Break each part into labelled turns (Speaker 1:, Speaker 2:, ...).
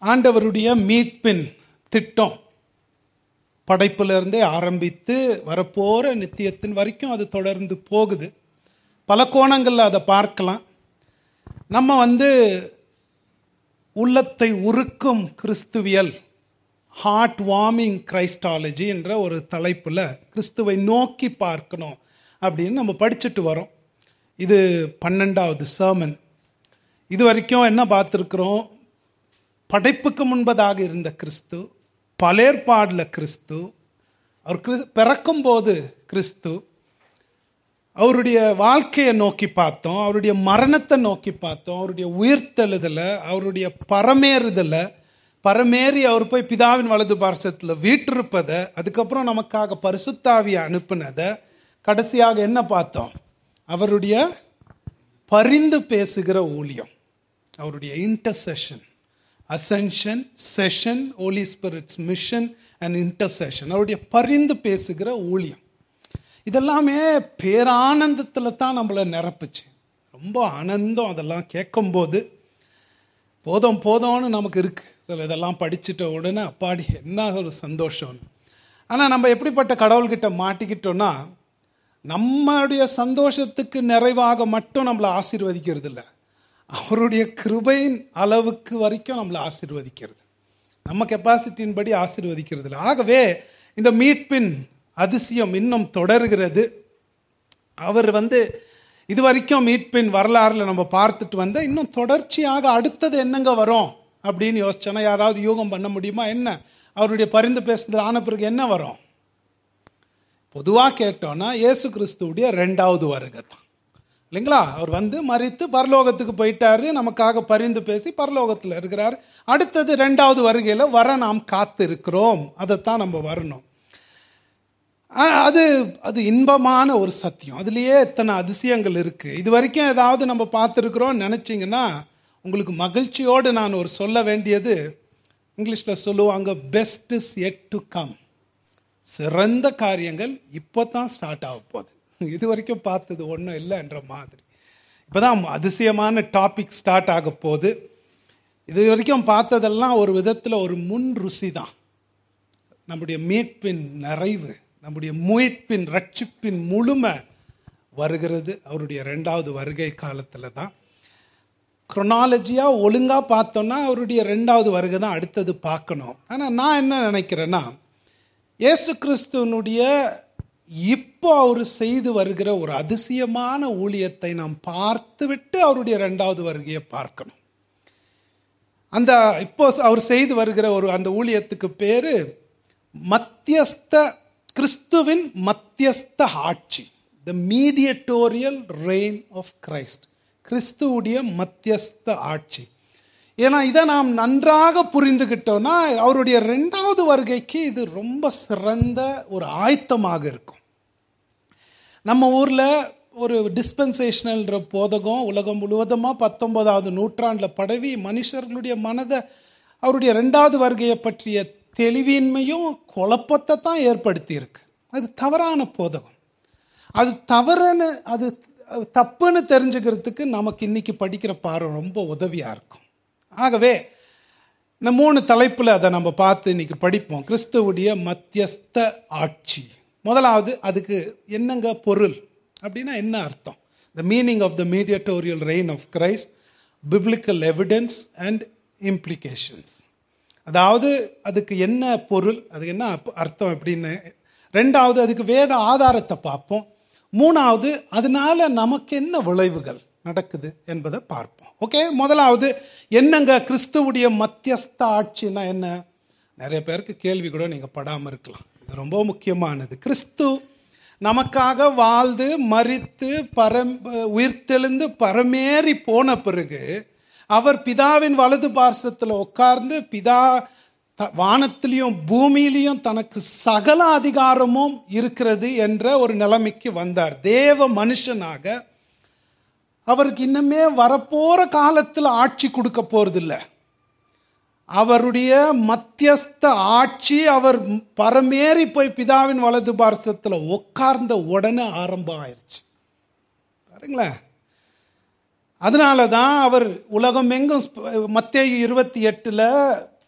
Speaker 1: ஆண்டவருடைய மீட்பின் திட்டம் படைப்பிலிருந்தே ஆரம்பித்து வரப்போகிற நித்தியத்தின் வரைக்கும் அது தொடர்ந்து போகுது பல கோணங்களில் அதை பார்க்கலாம் நம்ம வந்து உள்ளத்தை உருக்கும் கிறிஸ்துவியல் ஹார்ட் வார்மிங் கிரைஸ்டாலஜி என்ற ஒரு தலைப்பில் கிறிஸ்துவை நோக்கி பார்க்கணும் அப்படின்னு நம்ம படிச்சுட்டு வரோம் இது பன்னெண்டாவது சர்மன் இது வரைக்கும் என்ன பார்த்துருக்குறோம் படைப்புக்கு முன்பதாக இருந்த கிறிஸ்து பலேற்பாடில் கிறிஸ்து அவர் கிறிஸ் பிறக்கும்போது கிறிஸ்து அவருடைய வாழ்க்கையை நோக்கி பார்த்தோம் அவருடைய மரணத்தை நோக்கி பார்த்தோம் அவருடைய உயிர்த்தெழுதலை அவருடைய பரமேறுதலை பரமேறி அவர் போய் பிதாவின் வலது பார்சத்தில் வீற்றிருப்பதை அதுக்கப்புறம் நமக்காக பரிசுத்தாவியை அனுப்புனதை கடைசியாக என்ன பார்த்தோம் அவருடைய பரிந்து பேசுகிற ஊழியம் அவருடைய intercession ascension session holy spirits mission and intercession அவருடைய பரிந்து பேசுகிற ஊழியம் இதெல்லாமே பேரானந்தத்தில் தான் நம்மளை நிரப்புச்சு ரொம்ப ஆனந்தம் அதெல்லாம் கேட்கும்போது போதும் போதும்னு நமக்கு இருக்குது சில இதெல்லாம் படிச்சுட்ட உடனே அப்பாடி என்ன ஒரு சந்தோஷம் ஆனால் நம்ம எப்படிப்பட்ட கடவுள்கிட்ட மாட்டிக்கிட்டோன்னா நம்மளுடைய சந்தோஷத்துக்கு நிறைவாக மட்டும் நம்மளை ஆசீர்வதிக்கிறது இல்லை அவருடைய கிருபையின் அளவுக்கு வரைக்கும் நம்மளை ஆசீர்வதிக்கிறது நம்ம கெப்பாசிட்டியின் படி ஆசீர்வதிக்கிறது இல்லை ஆகவே இந்த மீட்பின் அதிசயம் இன்னும் தொடர்கிறது அவர் வந்து இது வரைக்கும் மீட்பின் வரலாறுல நம்ம பார்த்துட்டு வந்த இன்னும் தொடர்ச்சியாக அடுத்தது என்னங்க வரும் அப்படின்னு யோசிச்சோன்னா யாராவது யூகம் பண்ண முடியுமா என்ன அவருடைய பரிந்து பேசுதல் ஆன பிறகு என்ன வரும் பொதுவாக கேட்டோன்னா இயேசு கிறிஸ்துவுடைய ரெண்டாவது வருகை தான் இல்லைங்களா அவர் வந்து மறித்து பரலோகத்துக்கு போயிட்டாரு நமக்காக பரிந்து பேசி பரலோகத்தில் இருக்கிறார் அடுத்தது ரெண்டாவது வருகையில் வர நாம் காத்து இருக்கிறோம் அதைத்தான் நம்ம வரணும் அது அது இன்பமான ஒரு சத்தியம் அதுலேயே எத்தனை அதிசயங்கள் இருக்குது இது வரைக்கும் ஏதாவது நம்ம பார்த்துருக்குறோம் நினச்சிங்கன்னா உங்களுக்கு மகிழ்ச்சியோடு நான் ஒரு சொல்ல வேண்டியது இங்கிலீஷில் சொல்லுவாங்க best is yet to come சிறந்த காரியங்கள் இப்போ தான் ஸ்டார்ட் ஆக போகுது இது வரைக்கும் பார்த்தது ஒன்றும் இல்லைன்ற மாதிரி இப்போ தான் அதிசயமான டாபிக் ஸ்டார்ட் ஆக போகுது இது வரைக்கும் பார்த்ததெல்லாம் ஒரு விதத்தில் ஒரு முன் ருசி தான் நம்முடைய மீட்பின் நிறைவு நம்முடைய மீட்பின் ரட்சிப்பின் முழுமை வருகிறது அவருடைய ரெண்டாவது வருகை காலத்தில் தான் குரோனாலஜியாக ஒழுங்காக பார்த்தோன்னா அவருடைய ரெண்டாவது வருகை தான் அடுத்தது பார்க்கணும் ஆனால் நான் என்ன நினைக்கிறேன்னா இயேசு கிறிஸ்துவனுடைய இப்போ அவர் செய்து வருகிற ஒரு அதிசயமான ஊழியத்தை நாம் பார்த்துவிட்டு அவருடைய ரெண்டாவது வருகையை பார்க்கணும் அந்த இப்போ அவர் செய்து வருகிற ஒரு அந்த ஊழியத்துக்கு பேர் மத்தியஸ்த கிறிஸ்துவின் மத்தியஸ்த ஆட்சி the mediatorial reign of Christ கிறிஸ்துவுடைய மத்தியஸ்த ஆட்சி ஏன்னா இதை நாம் நன்றாக புரிந்துகிட்டோம்னா அவருடைய ரெண்டாவது வருகைக்கு இது ரொம்ப சிறந்த ஒரு ஆயத்தமாக இருக்கும் நம்ம ஊரில் ஒரு டிஸ்பென்சேஷனல்ன்ற போதகம் உலகம் முழுவதுமாக பத்தொன்பதாவது நூற்றாண்டில் படவி மனுஷர்களுடைய மனதை அவருடைய ரெண்டாவது வருகையை பற்றிய தெளிவின்மையும் குழப்பத்தை தான் ஏற்படுத்தியிருக்கு அது தவறான போதகம் அது தவறுன்னு அது தப்புன்னு தெரிஞ்சுக்கிறதுக்கு நமக்கு இன்னைக்கு படிக்கிற பாடம் ரொம்ப உதவியாக இருக்கும் ஆகவே இந்த மூணு தலைப்பில் அதை நம்ம பார்த்து இன்னைக்கு படிப்போம் கிறிஸ்துவுடைய மத்தியஸ்த ஆட்சி முதலாவது அதுக்கு என்னங்க பொருள் அப்படின்னா என்ன அர்த்தம் the meaning of the mediatorial reign of Christ biblical evidence and implications அதாவது அதுக்கு என்ன பொருள் அதுக்கு என்ன அர்த்தம் எப்படின்னு ரெண்டாவது அதுக்கு வேத ஆதாரத்தை பார்ப்போம் மூணாவது அதனால நமக்கு என்ன விளைவுகள் நடக்குது என்பதை பார்ப்போம் ஓகே முதலாவது என்னங்க கிறிஸ்துவுடைய மத்தியஸ்த ஆட்சின்னா என்ன நிறைய பேருக்கு கேள்வி கூட நீங்கள் படாமல் இருக்கலாம் இது ரொம்ப முக்கியமானது கிறிஸ்து நமக்காக வாழ்ந்து மறித்து பரம் உயிர்த்தெழுந்து பரமேறி போன பிறகு அவர் பிதாவின் வலது பார்சத்தில் உட்கார்ந்து பிதா வானத்திலையும் பூமியிலையும் தனக்கு சகல அதிகாரமும் இருக்கிறது என்ற ஒரு நிலைமைக்கு வந்தார் தேவ மனுஷனாக அவருக்கு இன்னுமே வரப்போற காலத்தில் ஆட்சி கொடுக்க போறதில்ல அவருடைய மத்தியஸ்த ஆட்சி அவர் பரமேறி போய் பிதாவின் வலது பார்சத்தில் உட்கார்ந்த உடனே ஆரம்பம் ஆயிடுச்சு பாருங்களேன் அதனால தான் அவர் உலகம் எங்கும் மத்திய இருபத்தி எட்டில்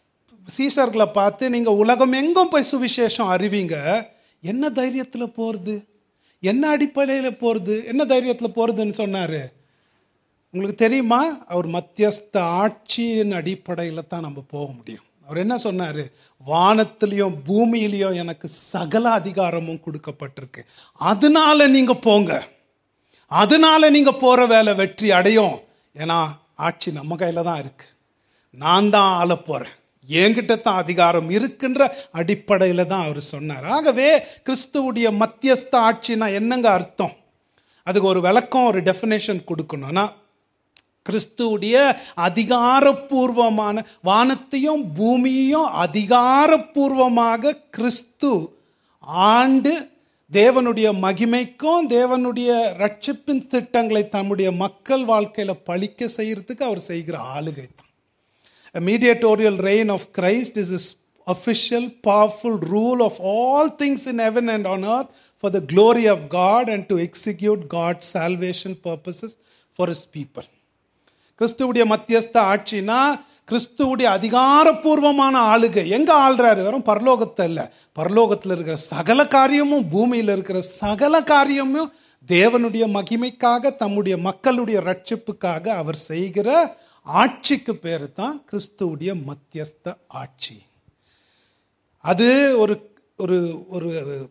Speaker 1: சீசர்களை பார்த்து நீங்க உலகம் எங்கும் போய் சுவிசேஷம் அறிவிங்க என்ன தைரியத்துல போறது என்ன அடிப்படையில போறது என்ன தைரியத்துல போறதுன்னு சொன்னாரு உங்களுக்கு தெரியுமா அவர் மத்தியஸ்த ஆட்சியின் அடிப்படையில் தான் நம்ம போக முடியும் அவர் என்ன சொன்னாரு வானத்திலையும் பூமியிலையும் எனக்கு சகல அதிகாரமும் கொடுக்கப்பட்டிருக்கு அதனால நீங்க போங்க அதனால நீங்க போற வேலை வெற்றி அடையும் ஏன்னா ஆட்சி நம்ம கையில தான் இருக்கு நான் தான் ஆள போறேன் என்கிட்ட தான் அதிகாரம் இருக்குன்ற அடிப்படையில தான் அவர் சொன்னார் ஆகவே கிறிஸ்துவுடைய மத்தியஸ்த ஆட்சினா என்னங்க அர்த்தம் அதுக்கு ஒரு விளக்கம் ஒரு டெஃபினேஷன் கொடுக்கணும்னா கிறிஸ்துவுடைய அதிகாரப்பூர்வமான வானத்தையும் பூமியையும் அதிகாரப்பூர்வமாக கிறிஸ்து ஆண்டு தேவனுடைய மகிமைக்கும் தேவனுடைய ரட்சிப்பின் திட்டங்களை தம்முடைய மக்கள் வாழ்க்கையில பழிக்க செய்யறதுக்கு அவர் செய்கிற ஆளுகை தான் A mediatorial reign of Christ is his official, powerful rule of all things in heaven and on earth for the glory of God and to execute God's salvation purposes for his people. கிறிஸ்துவுடைய மத்தியஸ்த ஆட்சினா கிறிஸ்துவுடைய அதிகாரப்பூர்வமான ஆளுகை எங்க ஆள்றாரு வெறும் பரலோகத்தை இல்ல பரலோகத்தில் இருக்கிற சகல காரியமும் பூமியில் இருக்கிற சகல காரியமும் தேவனுடைய மகிமைக்காக தம்முடைய மக்களுடைய ரட்சிப்புக்காக அவர் செய்கிற ஆட்சிக்கு பேரு தான் கிறிஸ்துவுடைய மத்தியஸ்த ஆட்சி அது ஒரு ஒரு ஒரு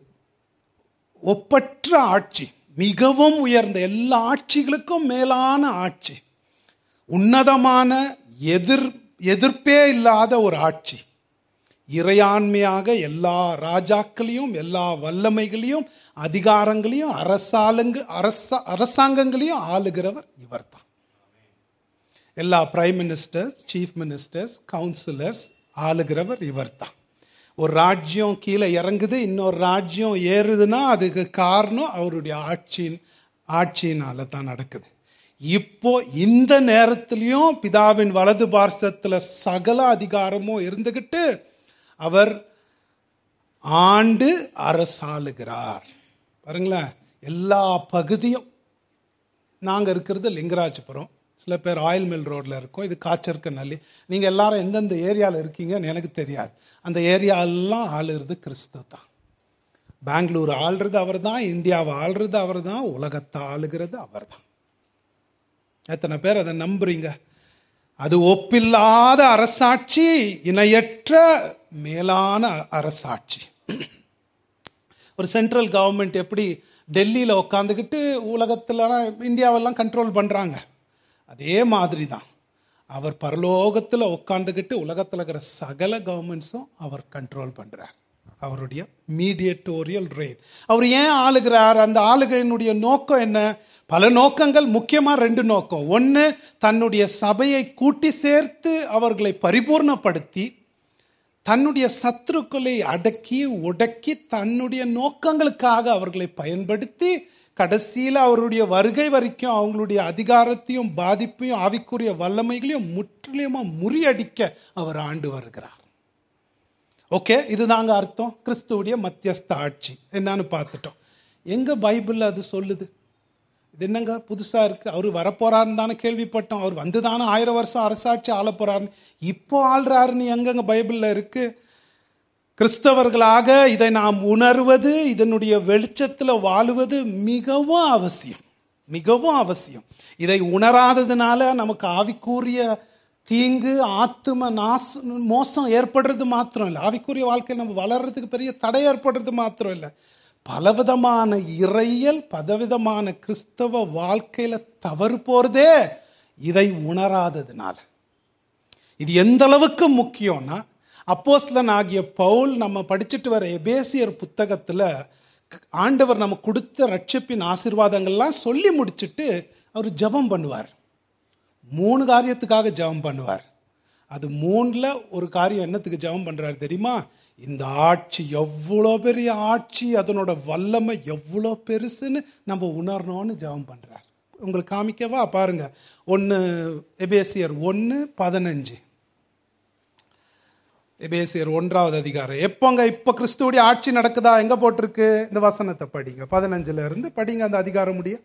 Speaker 1: ஒப்பற்ற ஆட்சி மிகவும் உயர்ந்த எல்லா ஆட்சிகளுக்கும் மேலான ஆட்சி உன்னதமான எதிர் எதிர்ப்பே இல்லாத ஒரு ஆட்சி இறையாண்மையாக எல்லா ராஜாக்களையும் எல்லா வல்லமைகளையும் அதிகாரங்களையும் அரசாலங்க அரச அரசாங்கங்களையும் ஆளுகிறவர் இவர்தான் எல்லா prime ministers chief ministers councillors ஆளுகிறவர் இவர்தான் ஒரு ராஜ்யம் கீழே இறங்குது இன்னொரு ராஜ்யம் ஏறுதுன்னா அதுக்கு காரணம் அவருடைய ஆட்சியின் ஆட்சியினால தான் நடக்குது இப்போ இந்த நேரத்திலையும் பிதாவின் வலது பார்சத்துல சகல அதிகாரமும் இருந்துகிட்டு அவர் ஆண்டு அரசாளுகிறார் பாருங்களேன் எல்லா பகுதியும் நாங்கள் இருக்கிறது லிங்கராஜபுரம் சில பேர் ஆயில் மில் ரோட்டில் இருக்கோம் இது காய்ச்சற்க நல்லி நீங்கள் எல்லாரும் எந்தெந்த ஏரியாவில் இருக்கீங்கன்னு எனக்கு தெரியாது அந்த ஏரியாவெல்லாம் ஆளுறது கிறிஸ்து தான் பெங்களூர் ஆள்றது அவர் தான் இந்தியாவை ஆள்றது அவர் தான் உலகத்தை ஆளுகிறது அவர் தான் எத்தனை பேர் அதை நம்புறீங்க அது ஒப்பில்லாத அரசாட்சி இணையற்ற மேலான அரசாட்சி ஒரு சென்ட்ரல் கவர்மெண்ட் எப்படி டெல்லியில் உட்காந்துக்கிட்டு உலகத்துலலாம் இந்தியாவெல்லாம் கண்ட்ரோல் பண்ணுறாங்க அதே மாதிரி தான் அவர் பரலோகத்தில் உட்காந்துக்கிட்டு உலகத்தில் இருக்கிற சகல கவர்மெண்ட்ஸும் அவர் கண்ட்ரோல் பண்ணுறார் அவருடைய மீடியட்டோரியல் ரெயின் அவர் ஏன் ஆளுகிறார் அந்த ஆளுகையினுடைய நோக்கம் என்ன பல நோக்கங்கள் முக்கியமாக ரெண்டு நோக்கம் ஒன்று தன்னுடைய சபையை கூட்டி சேர்த்து அவர்களை பரிபூர்ணப்படுத்தி தன்னுடைய சத்துருக்களை அடக்கி உடக்கி தன்னுடைய நோக்கங்களுக்காக அவர்களை பயன்படுத்தி கடைசியில் அவருடைய வருகை வரைக்கும் அவங்களுடைய அதிகாரத்தையும் பாதிப்பையும் ஆவிக்குரிய வல்லமைகளையும் முற்றிலுமாக முறியடிக்க அவர் ஆண்டு வருகிறார் ஓகே இதுதாங்க அர்த்தம் கிறிஸ்துவுடைய மத்தியஸ்த ஆட்சி என்னன்னு பார்த்துட்டோம் எங்க பைபிள்ல அது சொல்லுது இது என்னங்க புதுசா இருக்கு அவர் வரப்போறாருன்னு தானே கேள்விப்பட்டோம் அவர் வந்து தானே ஆயிரம் வருஷம் அரசாட்சி ஆள போறாருன்னு இப்போ ஆள்றாருன்னு எங்கங்க பைபிள்ல இருக்கு கிறிஸ்தவர்களாக இதை நாம் உணர்வது இதனுடைய வெளிச்சத்தில் வாழுவது மிகவும் அவசியம் மிகவும் அவசியம் இதை உணராததுனால நமக்கு ஆவிக்கூறிய தீங்கு ஆத்தும நாச மோசம் ஏற்படுறது மாத்திரம் இல்லை ஆவிக்குரிய வாழ்க்கையில் நம்ம வளர்றதுக்கு பெரிய தடை ஏற்படுறது மாத்திரம் இல்லை பலவிதமான இறையல் பலவிதமான கிறிஸ்தவ வாழ்க்கையில தவறு போறதே இதை உணராததுனால இது எந்த அளவுக்கு முக்கியம்னா அப்போஸ்லன் ஆகிய பவுல் நம்ம படிச்சுட்டு வர எபேசியர் புத்தகத்துல ஆண்டவர் நம்ம கொடுத்த ரட்சிப்பின் ஆசீர்வாதங்கள்லாம் சொல்லி முடிச்சுட்டு அவர் ஜெபம் பண்ணுவார் மூணு காரியத்துக்காக ஜெபம் பண்ணுவார் அது மூணுல ஒரு காரியம் என்னத்துக்கு ஜெபம் பண்றாரு தெரியுமா இந்த ஆட்சி எவ்வளோ பெரிய ஆட்சி அதனோட வல்லமை எவ்வளோ பெருசுன்னு நம்ம உணரணும்னு ஜெபம் பண்றார் உங்களுக்கு காமிக்கவா பாருங்க ஒன்று எபேசியர் ஒன்று பதினஞ்சு எபேசியர் ஒன்றாவது அதிகாரம் எப்போங்க இப்போ கிறிஸ்துவுடைய ஆட்சி நடக்குதா எங்க போட்டிருக்கு இந்த வசனத்தை படிங்க பதினஞ்சுல இருந்து படிங்க அந்த அதிகாரம் முடிய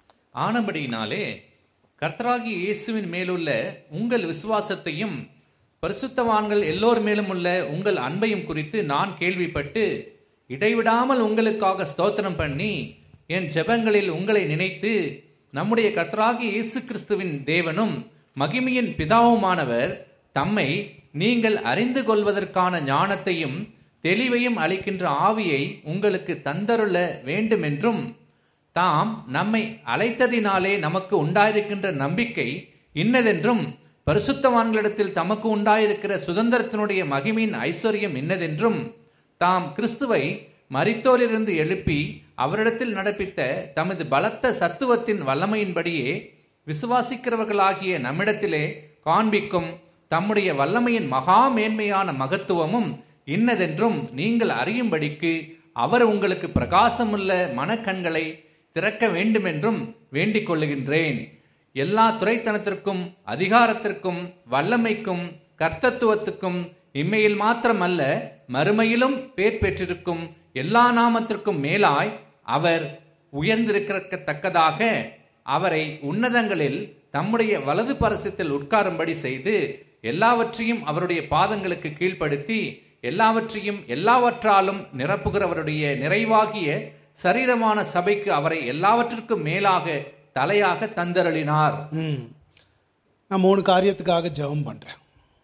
Speaker 2: ஆனபடியினாலே கர்த்தராகிய இயேசுவின் மேலுள்ள உங்கள் விசுவாசத்தையும் பரிசுத்தவான்கள் எல்லோர் மேலும் உள்ள உங்கள் அன்பையும் குறித்து நான் கேள்விப்பட்டு இடைவிடாமல் உங்களுக்காக ஸ்தோத்திரம் பண்ணி என் ஜெபங்களில் உங்களை நினைத்து நம்முடைய கர்த்தராகிய இயேசு கிறிஸ்துவின் தேவனும் மகிமையின் பிதாவுமானவர் தம்மை நீங்கள் அறிந்து கொள்வதற்கான ஞானத்தையும் தெளிவையும் அளிக்கின்ற ஆவியை உங்களுக்கு தந்தருள வேண்டுமென்றும் தாம் நம்மை அழைத்ததினாலே நமக்கு உண்டாயிருக்கின்ற நம்பிக்கை இன்னதென்றும் பரிசுத்தவான்களிடத்தில் தமக்கு உண்டாயிருக்கிற சுதந்திரத்தினுடைய மகிமையின் ஐஸ்வர்யம் இன்னதென்றும் தாம் கிறிஸ்துவை மரித்தோரிலிருந்து எழுப்பி அவரிடத்தில் நடப்பித்த தமது பலத்த சத்துவத்தின் வல்லமையின்படியே விசுவாசிக்கிறவர்களாகிய நம்மிடத்திலே காண்பிக்கும் தம்முடைய வல்லமையின் மகா மேன்மையான மகத்துவமும் இன்னதென்றும் நீங்கள் அறியும்படிக்கு அவர் உங்களுக்கு பிரகாசமுள்ள மனக்கண்களை திறக்க வேண்டுமென்றும் வேண்டிக் கொள்ளுகின்றேன் எல்லா துறைத்தனத்திற்கும் அதிகாரத்திற்கும் வல்லமைக்கும் கர்த்தத்துவத்துக்கும் இம்மையில் மாத்திரமல்ல மறுமையிலும் பேர் பெற்றிருக்கும் எல்லா நாமத்திற்கும் மேலாய் அவர் உயர்ந்திருக்கத்தக்கதாக அவரை உன்னதங்களில் தம்முடைய வலது பரசத்தில் உட்காரும்படி செய்து எல்லாவற்றையும் அவருடைய பாதங்களுக்கு கீழ்ப்படுத்தி எல்லாவற்றையும் எல்லாவற்றாலும் நிரப்புகிறவருடைய நிறைவாகிய சரீரமான சபைக்கு அவரை எல்லாவற்றிற்கும் மேலாக தலையாக தந்தருளினார்
Speaker 1: ம் நான் மூணு காரியத்துக்காக ஜெபம் பண்ணுறேன்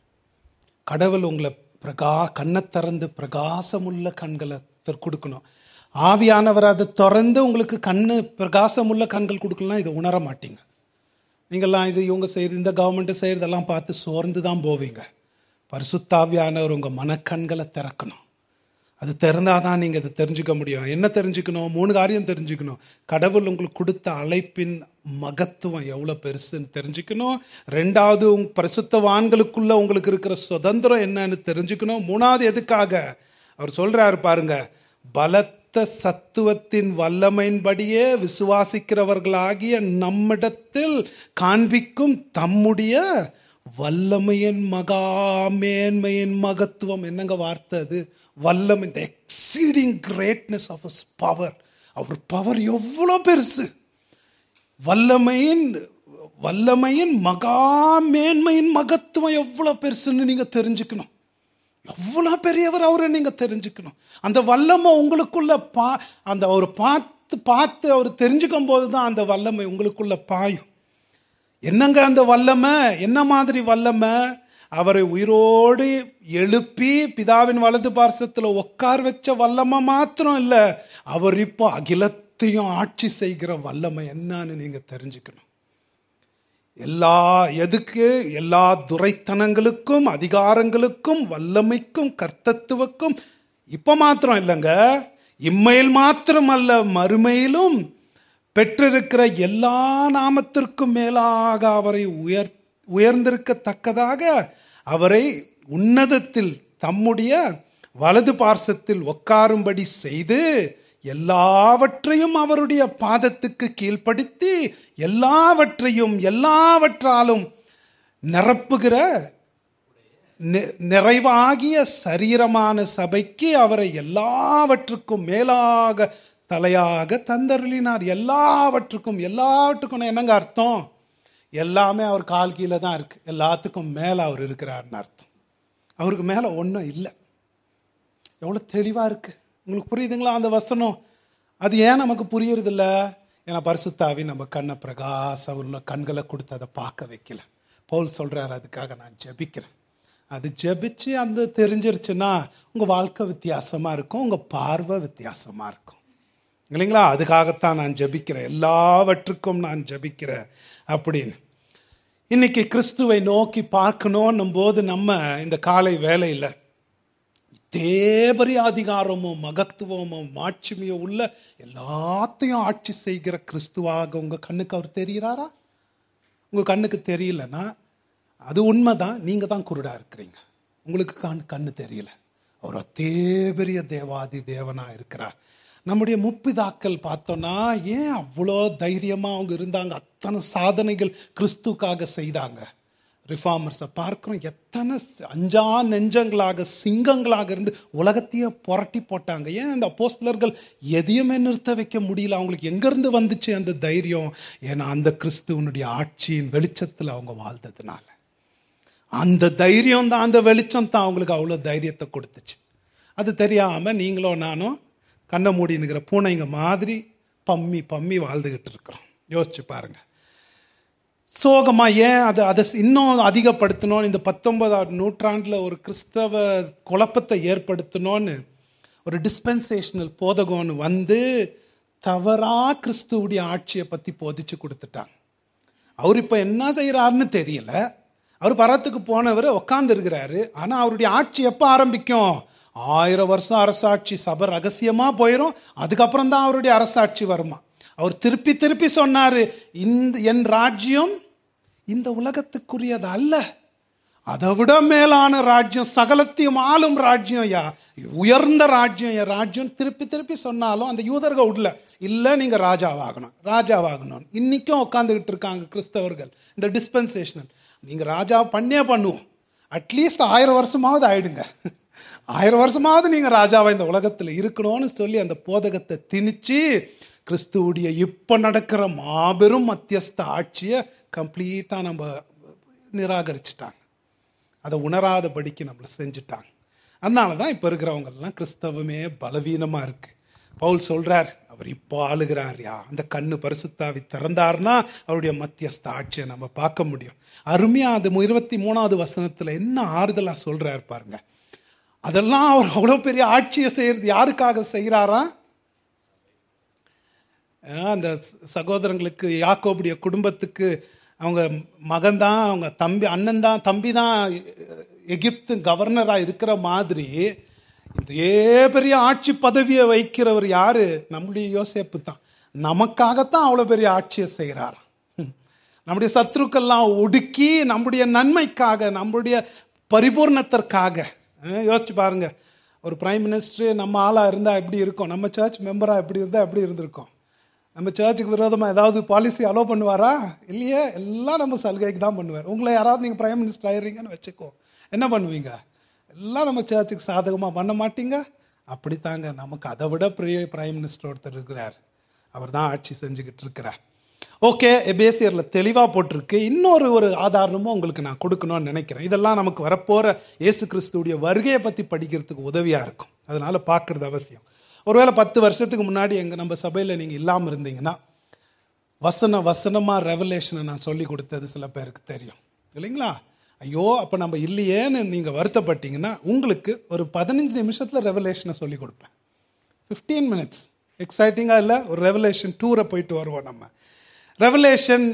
Speaker 1: கடவுள் உங்களை பிரகா கண்ணை திறந்து பிரகாசமுள்ள கண்களை திற- கொடுக்கணும் ஆவியானவர் அதை திறந்து உங்களுக்கு கண்ணு பிரகாசமுள்ள கண்கள் கொடுக்கலாம் இதை உணர மாட்டீங்க நீங்கள்லாம் இது இவங்க செய்கிறது இந்த கவர்மெண்ட்டு செய்கிறதெல்லாம் பார்த்து சோர்ந்து தான் போவீங்க பரிசுத்தாவியானவர் உங்கள் மனக்கண்களை திறக்கணும் அது திறந்தாதான் தான் நீங்கள் இதை தெரிஞ்சுக்க முடியும் என்ன தெரிஞ்சுக்கணும் மூணு காரியம் தெரிஞ்சுக்கணும் கடவுள் உங்களுக்கு கொடுத்த அழைப்பின் மகத்துவம் எவ்வளோ பெருசுன்னு தெரிஞ்சுக்கணும் ரெண்டாவது உங் பரிசுத்தவான்களுக்குள்ள உங்களுக்கு இருக்கிற சுதந்திரம் என்னன்னு தெரிஞ்சுக்கணும் மூணாவது எதுக்காக அவர் சொல்றாரு பாருங்க பலத்த சத்துவத்தின் வல்லமையின்படியே விசுவாசிக்கிறவர்களாகிய நம்மிடத்தில் காண்பிக்கும் தம்முடைய வல்லமையின் மகா மேன்மையின் மகத்துவம் என்னங்க வார்த்தை அது வல்லமை இந்த exceeding greatness of his power அவர் பவர் எவ்வளோ பெருசு வல்லமையின் வல்லமையின் மகா மேன்மையின் மகத்துவம் எவ்வளோ பெருசுன்னு நீங்கள் தெரிஞ்சுக்கணும் எவ்வளோ பெரியவர் அவரை நீங்கள் தெரிஞ்சுக்கணும் அந்த வல்லமை உங்களுக்குள்ள பா அந்த அவர் பார்த்து பார்த்து அவர் தெரிஞ்சுக்கும் போது தான் அந்த வல்லமை உங்களுக்குள்ள பாயும் என்னங்க அந்த வல்லமை என்ன மாதிரி வல்லமை அவரை உயிரோடு எழுப்பி பிதாவின் வலது பார்சத்தில் உட்கார் வச்ச வல்லமை மாத்திரம் இல்லை அவர் இப்போ அகிலத்தையும் ஆட்சி செய்கிற வல்லமை என்னன்னு நீங்கள் தெரிஞ்சுக்கணும் எல்லா எதுக்கு எல்லா துரைத்தனங்களுக்கும் அதிகாரங்களுக்கும் வல்லமைக்கும் கர்த்தத்துவக்கும் இப்ப மாத்திரம் இல்லைங்க இம்மையில் மாத்திரம் அல்ல மறுமையிலும் பெற்றிருக்கிற எல்லா நாமத்திற்கும் மேலாக அவரை உயர் உயர்ந்திருக்கத்தக்கதாக அவரை உன்னதத்தில் தம்முடைய வலது பார்சத்தில் உட்காரும்படி செய்து எல்லாவற்றையும் அவருடைய பாதத்துக்கு கீழ்ப்படுத்தி எல்லாவற்றையும் எல்லாவற்றாலும் நிரப்புகிற நி- நிறைவாகிய சரீரமான சபைக்கு அவரை எல்லாவற்றுக்கும் மேலாக தலையாக தந்தருளினார் எல்லாவற்றுக்கும் எல்லாவற்றுக்கும் என்னங்க அர்த்தம் எல்லாமே அவர் கால் கீழே தான் இருக்கு எல்லாத்துக்கும் மேலே அவர் இருக்கிறார்னு அர்த்தம் அவருக்கு மேலே ஒன்றும் இல்லை எவ்வளோ தெளிவாக இருக்கு உங்களுக்கு புரியுதுங்களா அந்த வசனம் அது ஏன் நமக்கு புரியறதில்ல ஏன்னா பரிசுத்தாவி நம்ம கண்ணை பிரகாசம் உள்ள கண்களை கொடுத்து அதை பார்க்க வைக்கல பவுல் சொல்றாரு அதுக்காக நான் ஜெபிக்கிறேன் அது ஜெபிச்சு அந்த தெரிஞ்சிருச்சுன்னா உங்கள் வாழ்க்கை வித்தியாசமாக இருக்கும் உங்கள் பார்வை வித்தியாசமாக இருக்கும் இல்லைங்களா அதுக்காகத்தான் நான் ஜெபிக்கிறேன் எல்லாவற்றுக்கும் நான் ஜெபிக்கிறேன் அப்படின்னு இன்னைக்கு கிறிஸ்துவை நோக்கி பார்க்கணும் போது நம்ம இந்த காலை வேலையில் தேபரி அதிகாரமும் மகத்துவமும் மாட்சிமையும் உள்ள எல்லாத்தையும் ஆட்சி செய்கிற கிறிஸ்துவாக உங்க கண்ணுக்கு அவர் தெரிகிறாரா உங்க கண்ணுக்கு தெரியலன்னா அது உண்மைதான் நீங்க தான் குருடா இருக்கிறீங்க உங்களுக்கு கண் கண்ணு தெரியல அவர் அத்தேபெரிய தேவாதி தேவனா இருக்கிறார் நம்முடைய முப்பிதாக்கள் பார்த்தோன்னா ஏன் அவ்வளோ தைரியமா அவங்க இருந்தாங்க அத்தனை சாதனைகள் கிறிஸ்துக்காக செய்தாங்க ரிஃபார்மர்ஸை பார்க்குறோம் எத்தனை சி- அஞ்சா நெஞ்சங்களாக சிங்கங்களாக இருந்து உலகத்தையே புரட்டி போட்டாங்க ஏன் அந்த அப்போஸ்தலர்கள் எதையுமே நிறுத்த வைக்க முடியல அவங்களுக்கு எங்கேருந்து வந்துச்சு அந்த தைரியம் ஏன்னா அந்த கிறிஸ்துவனுடைய ஆட்சியின் வெளிச்சத்தில் அவங்க வாழ்ந்ததுனால அந்த தைரியம் தான் அந்த வெளிச்சம் தான் அவங்களுக்கு அவ்வளோ தைரியத்தை கொடுத்துச்சு அது தெரியாமல் நீங்களும் நானும் கண்ணை மூடினுக்கிற பூனைங்க மாதிரி பம்மி பம்மி வாழ்ந்துக்கிட்டு இருக்கிறோம் யோசிச்சு பாருங்க சோகமா ஏன் அதை அதை இன்னும் அதிகப்படுத்தணும் இந்த பத்தொன்பதாம் நூற்றாண்டில் ஒரு கிறிஸ்தவ குழப்பத்தை ஏற்படுத்தணும்னு ஒரு டிஸ்பென்சேஷனல் போதகம்னு வந்து தவறா கிறிஸ்துவுடைய ஆட்சியை பற்றி போதிச்சு கொடுத்துட்டாங்க அவர் இப்போ என்ன செய்கிறாருன்னு தெரியல அவர் பரத்துக்கு போனவர் உட்கார்ந்து இருக்கிறாரு ஆனால் அவருடைய ஆட்சி எப்போ ஆரம்பிக்கும் ஆயிரம் வருஷம் அரசாட்சி சபை ரகசியமாக போயிடும் அதுக்கப்புறம் தான் அவருடைய அரசாட்சி வருமா அவர் திருப்பி திருப்பி சொன்னார் இந்த என் ராஜ்யம் இந்த உலகத்துக்குரியது அல்ல அதை விட மேலான ராஜ்யம் சகலத்தையும் ஆளும் ராஜ்யம் யா உயர்ந்த ராஜ்யம் என் ராஜ்யம் திருப்பி திருப்பி சொன்னாலும் அந்த யூதர்கள் உள்ள இல்லை நீங்கள் ராஜாவாகணும் ராஜாவாகணும் இன்னைக்கும் உட்காந்துக்கிட்டு இருக்காங்க கிறிஸ்தவர்கள் இந்த டிஸ்பென்சேஷனல் நீங்கள் ராஜா பண்ணே பண்ணுவோம் அட்லீஸ்ட் ஆயிரம் வருஷமாவது ஆயிடுங்க ஆயிரம் வருஷமாவது நீங்கள் ராஜாவா இந்த உலகத்தில் இருக்கணும்னு சொல்லி அந்த போதகத்தை திணிச்சு கிறிஸ்துவுடைய இப்போ நடக்கிற மாபெரும் மத்தியஸ்த ஆட்சியை கம்ப்ளீட்டாக நம்ம நிராகரிச்சிட்டாங்க அதை உணராதபடிக்கு நம்மளை செஞ்சுட்டாங்க அதனால தான் இப்போ இருக்கிறவங்கெல்லாம் கிறிஸ்தவமே பலவீனமாக இருக்கு பவுல் சொல்றார் அவர் இப்போ ஆளுகிறார்யா அந்த கண்ணு பரிசுத்தாவி திறந்தார்னா அவருடைய மத்தியஸ்த ஆட்சியை நம்ம பார்க்க முடியும் அருமையா அது இருபத்தி மூணாவது வசனத்தில் என்ன ஆறுதலாக சொல்றார் பாருங்க அதெல்லாம் அவர் அவ்வளோ பெரிய ஆட்சியை செய்யறது யாருக்காக செய்கிறாரா அந்த சகோதரங்களுக்கு யாக்கோபுடைய குடும்பத்துக்கு அவங்க மகன்தான் அவங்க தம்பி அண்ணன் தான் தம்பி தான் எகிப்து கவர்னராக இருக்கிற மாதிரி இதே பெரிய ஆட்சி பதவியை வைக்கிறவர் யாரு நம்முடைய யோசேப்பு தான் நமக்காகத்தான் அவ்வளோ பெரிய ஆட்சியை செய்கிறார் நம்முடைய சத்ருக்கெல்லாம் ஒடுக்கி நம்முடைய நன்மைக்காக நம்முடைய பரிபூர்ணத்திற்காக யோசிச்சு பாருங்க ஒரு பிரைம் மினிஸ்டர் நம்ம ஆளாக இருந்தால் எப்படி இருக்கும் நம்ம சர்ச் மெம்பராக எப்படி இருந்தால் எப்படி இருந்திருக்கும் நம்ம சர்ச்சுக்கு விரோதமாக ஏதாவது பாலிசி அலோவ் பண்ணுவாரா இல்லையே எல்லாம் நம்ம சலுகைக்கு தான் பண்ணுவார் உங்களை யாராவது நீங்கள் பிரைம் மினிஸ்டர் ஆயிடுறீங்கன்னு வச்சுக்கோ என்ன பண்ணுவீங்க எல்லாம் நம்ம சர்ச்சுக்கு சாதகமாக பண்ண மாட்டீங்க அப்படித்தாங்க நமக்கு அதை விட பெரிய பிரைம் மினிஸ்டர் ஒருத்தர் இருக்கிறார் அவர் தான் ஆட்சி செஞ்சுக்கிட்டு இருக்கிறார் ஓகே எபேசியரில் தெளிவாக போட்டிருக்கு இன்னொரு ஒரு ஆதாரமும் உங்களுக்கு நான் கொடுக்கணும்னு நினைக்கிறேன் இதெல்லாம் நமக்கு வரப்போகிற இயேசு கிறிஸ்துடைய வருகையை பற்றி படிக்கிறதுக்கு உதவியாக இருக்கும் அதனால் பார்க்குறது அவசியம் ஒருவேளை பத்து வருஷத்துக்கு முன்னாடி எங்கள் நம்ம சபையில் நீங்கள் இல்லாமல் இருந்தீங்கன்னா வசன வசனமாக ரெவலேஷனை நான் சொல்லி கொடுத்தது சில பேருக்கு தெரியும் இல்லைங்களா ஐயோ அப்போ நம்ம இல்லையேன்னு நீங்கள் வருத்தப்பட்டீங்கன்னா உங்களுக்கு ஒரு பதினஞ்சு நிமிஷத்தில் ரெவலேஷனை சொல்லி கொடுப்பேன் ஃபிஃப்டீன் மினிட்ஸ் எக்ஸைட்டிங்காக இல்லை ஒரு ரெவலேஷன் டூரை போயிட்டு வருவோம் நம்ம ரெவலேஷன்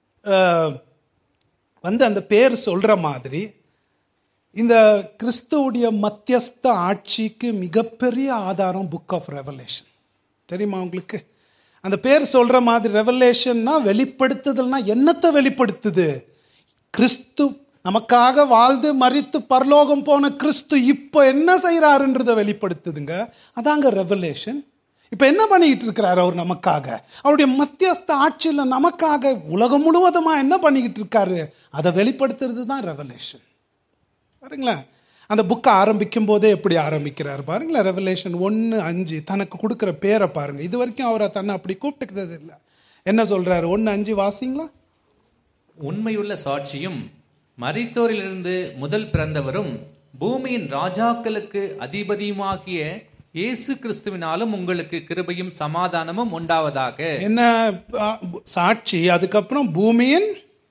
Speaker 1: வந்து அந்த பேர் சொல்கிற மாதிரி இந்த கிறிஸ்துவுடைய மத்தியஸ்த ஆட்சிக்கு மிகப்பெரிய ஆதாரம் புக் ஆஃப் ரெவலேஷன் தெரியுமா உங்களுக்கு அந்த பேர் சொல்ற மாதிரி ரெவலேஷன்னா வெளிப்படுத்துதல்னா என்னத்தை வெளிப்படுத்துது கிறிஸ்து நமக்காக வாழ்ந்து மறித்து பரலோகம் போன கிறிஸ்து இப்போ என்ன செய்கிறாருன்றதை வெளிப்படுத்துதுங்க அதாங்க ரெவலேஷன் இப்போ என்ன பண்ணிக்கிட்டு இருக்கிறார் அவர் நமக்காக அவருடைய மத்தியஸ்த ஆட்சியில் நமக்காக உலகம் முழுவதுமாக என்ன பண்ணிக்கிட்டு இருக்காரு அதை வெளிப்படுத்துறது தான் ரெவலேஷன் பாருங்களேன் அந்த புக்கை ஆரம்பிக்கும் போதே எப்படி ஆரம்பிக்கிறார் பாருங்களேன் ரெவலேஷன் ஒன்று அஞ்சு தனக்கு கொடுக்குற பேரை பாருங்க இது வரைக்கும் அவரை தன்னை அப்படி கூப்பிட்டுக்கிறது இல்லை என்ன சொல்றாரு ஒன்று அஞ்சு வாசிங்களா
Speaker 2: உண்மையுள்ள சாட்சியும் மரித்தோரிலிருந்து முதல் பிறந்தவரும் பூமியின் ராஜாக்களுக்கு அதிபதியுமாகிய இயேசு கிறிஸ்துவினாலும் உங்களுக்கு கிருபையும் சமாதானமும் உண்டாவதாக
Speaker 1: என்ன ஆ, சாட்சி அதுக்கப்புறம் பூமியின்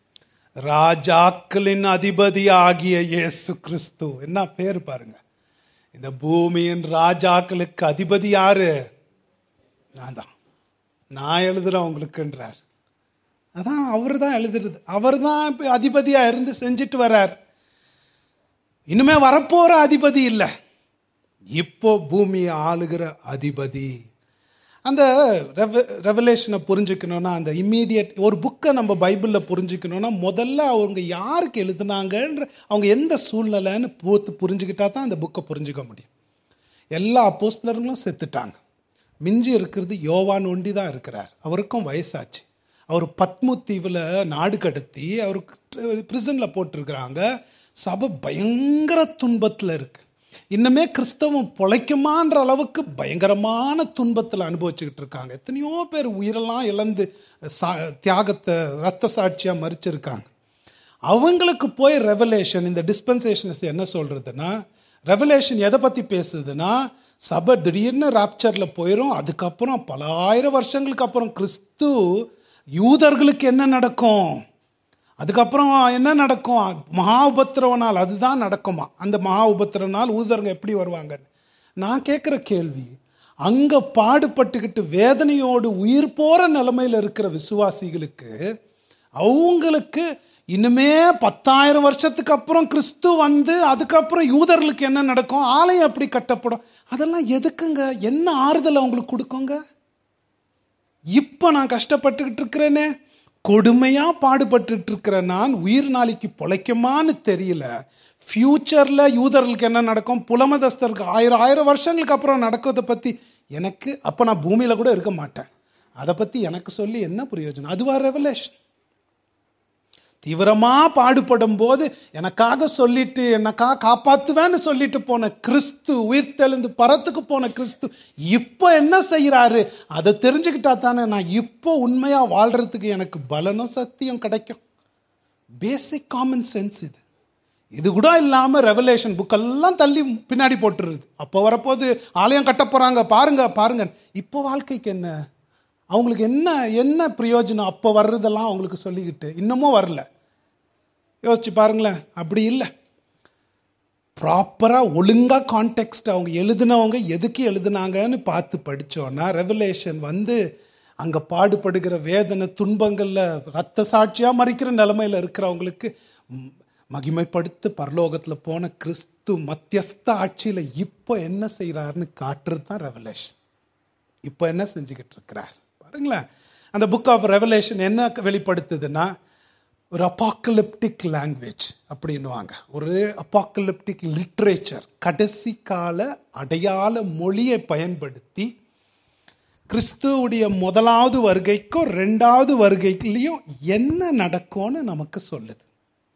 Speaker 1: ராஜாக்களின் அதிபதி ஆகிய இயேசு கிறிஸ்து என்ன பேர் பாருங்க இந்த பூமியின் ராஜாக்களுக்கு அதிபதி யாரு நான் தான் நான் எழுதுறேன் உங்களுக்குன்றார் அதான் அவர் தான் எழுதுறது அவர் தான் இப்போ அதிபதியாக இருந்து செஞ்சுட்டு வர்றார் இனிமே வரப்போற அதிபதி இல்லை இப்போ பூமியை ஆளுகிற அதிபதி அந்த ரெவ ரெவலேஷனை புரிஞ்சுக்கணும்னா அந்த இம்மீடியட் ஒரு புக்கை நம்ம பைபிளில் புரிஞ்சுக்கணும்னா முதல்ல அவங்க யாருக்கு எழுதுனாங்கன்ற அவங்க எந்த சூழ்நிலைன்னு பூத்து புரிஞ்சுக்கிட்டா தான் அந்த புக்கை புரிஞ்சுக்க முடியும் எல்லா அப்போஸ்தலர்களும் செத்துட்டாங்க மிஞ்சி இருக்கிறது யோவான் ஒண்டி தான் இருக்கிறார் அவருக்கும் வயசாச்சு அவர் பத்மு தீவில் நாடு கடத்தி அவருக்கு பிரிசனில் போட்டிருக்கிறாங்க சபை பயங்கர துன்பத்தில் இருக்கு இன்னுமே கிறிஸ்தவம் பொழைக்குமான்ற அளவுக்கு பயங்கரமான துன்பத்தில் அனுபவிச்சுக்கிட்டு இருக்காங்க எத்தனையோ பேர் உயிரெல்லாம் இழந்து சா தியாகத்தை ரத்த சாட்சியாக மறிச்சிருக்காங்க அவங்களுக்கு போய் ரெவலேஷன் இந்த டிஸ்பென்சேஷன்ஸ் என்ன சொல்றதுன்னா ரெவலேஷன் எதை பற்றி பேசுதுன்னா சபை திடீர்னு ராப்சரில் போயிடும் அதுக்கப்புறம் பல ஆயிரம் வருஷங்களுக்கு அப்புறம் கிறிஸ்து யூதர்களுக்கு என்ன நடக்கும் அதுக்கப்புறம் என்ன நடக்கும் மகா உபத்திரவ நாள் அதுதான் நடக்குமா அந்த மகா உபத்திரவ நாள் ஊதருங்க எப்படி வருவாங்கன்னு நான் கேட்குற கேள்வி அங்கே பாடுபட்டுக்கிட்டு வேதனையோடு உயிர் போகிற நிலைமையில் இருக்கிற விசுவாசிகளுக்கு அவங்களுக்கு இனிமே பத்தாயிரம் வருஷத்துக்கு அப்புறம் கிறிஸ்து வந்து அதுக்கப்புறம் யூதர்களுக்கு என்ன நடக்கும் ஆலயம் எப்படி கட்டப்படும் அதெல்லாம் எதுக்குங்க என்ன ஆறுதல் அவங்களுக்கு கொடுக்குங்க இப்போ நான் கஷ்டப்பட்டுக்கிட்டு இருக்கிறேனே கொடுமையா பாடுபட்டுட்டு இருக்கிற நான் உயிர் நாளைக்கு பொழைக்குமான்னு தெரியல ஃப்யூச்சரில் யூதர்களுக்கு என்ன நடக்கும் புலமதஸ்தருக்கு ஆயிரம் ஆயிரம் வருஷங்களுக்கு அப்புறம் நடக்கிறத பற்றி எனக்கு அப்போ நான் பூமியில் கூட இருக்க மாட்டேன் அதை பற்றி எனக்கு சொல்லி என்ன பிரயோஜனம் அதுவா ரெவலேஷன் தீவிரமா பாடுபடும் போது எனக்காக சொல்லிட்டு எனக்காக காப்பாத்துவேன்னு சொல்லிட்டு போன கிறிஸ்து உயிர் தெளிந்து பரத்துக்கு போன கிறிஸ்து இப்போ என்ன செய்யறாரு அதை தெரிஞ்சுக்கிட்டா தானே நான் இப்போ உண்மையா வாழ்றதுக்கு எனக்கு பலனும் சக்தியும் கிடைக்கும் பேசிக் காமன் சென்ஸ் இது இது கூட இல்லாம ரெவலேஷன் புக்கெல்லாம் தள்ளி பின்னாடி போட்டுருது அப்போ வரப்போது ஆலயம் கட்ட போறாங்க பாருங்க பாருங்க இப்போ வாழ்க்கைக்கு என்ன அவங்களுக்கு என்ன என்ன பிரயோஜனம் அப்போ வர்றதெல்லாம் அவங்களுக்கு சொல்லிக்கிட்டு இன்னமும் வரல யோசிச்சு பாருங்களேன் அப்படி இல்லை ப்ராப்பராக ஒழுங்காக கான்டெக்ட் அவங்க எழுதினவங்க எதுக்கு எழுதுனாங்கன்னு பார்த்து படித்தோன்னா ரெவலேஷன் வந்து அங்கே பாடுபடுகிற வேதனை துன்பங்களில் ரத்த சாட்சியாக மறிக்கிற நிலைமையில் இருக்கிறவங்களுக்கு ம், மகிமைப்படுத்து பரலோகத்தில் போன கிறிஸ்து மத்தியஸ்த ஆட்சியில் இப்போ என்ன செய்கிறாருன்னு காட்டுறது தான் ரெவலேஷன் இப்போ என்ன செஞ்சுக்கிட்டு இருக்கிறார் பாருங்களேன் அந்த புக் ஆஃப் ரெவலேஷன் என்ன வெளிப்படுத்துதுன்னா ஒரு அப்பாக்கலிப்டிக் லாங்குவேஜ் அப்படின்னுவாங்க ஒரு அப்பாக்கலிப்டிக் லிட்ரேச்சர் கடைசி கால அடையாள மொழியை பயன்படுத்தி கிறிஸ்துவுடைய முதலாவது வருகைக்கும் ரெண்டாவது வருகைக்குலேயும் என்ன நடக்கும்னு நமக்கு சொல்லுது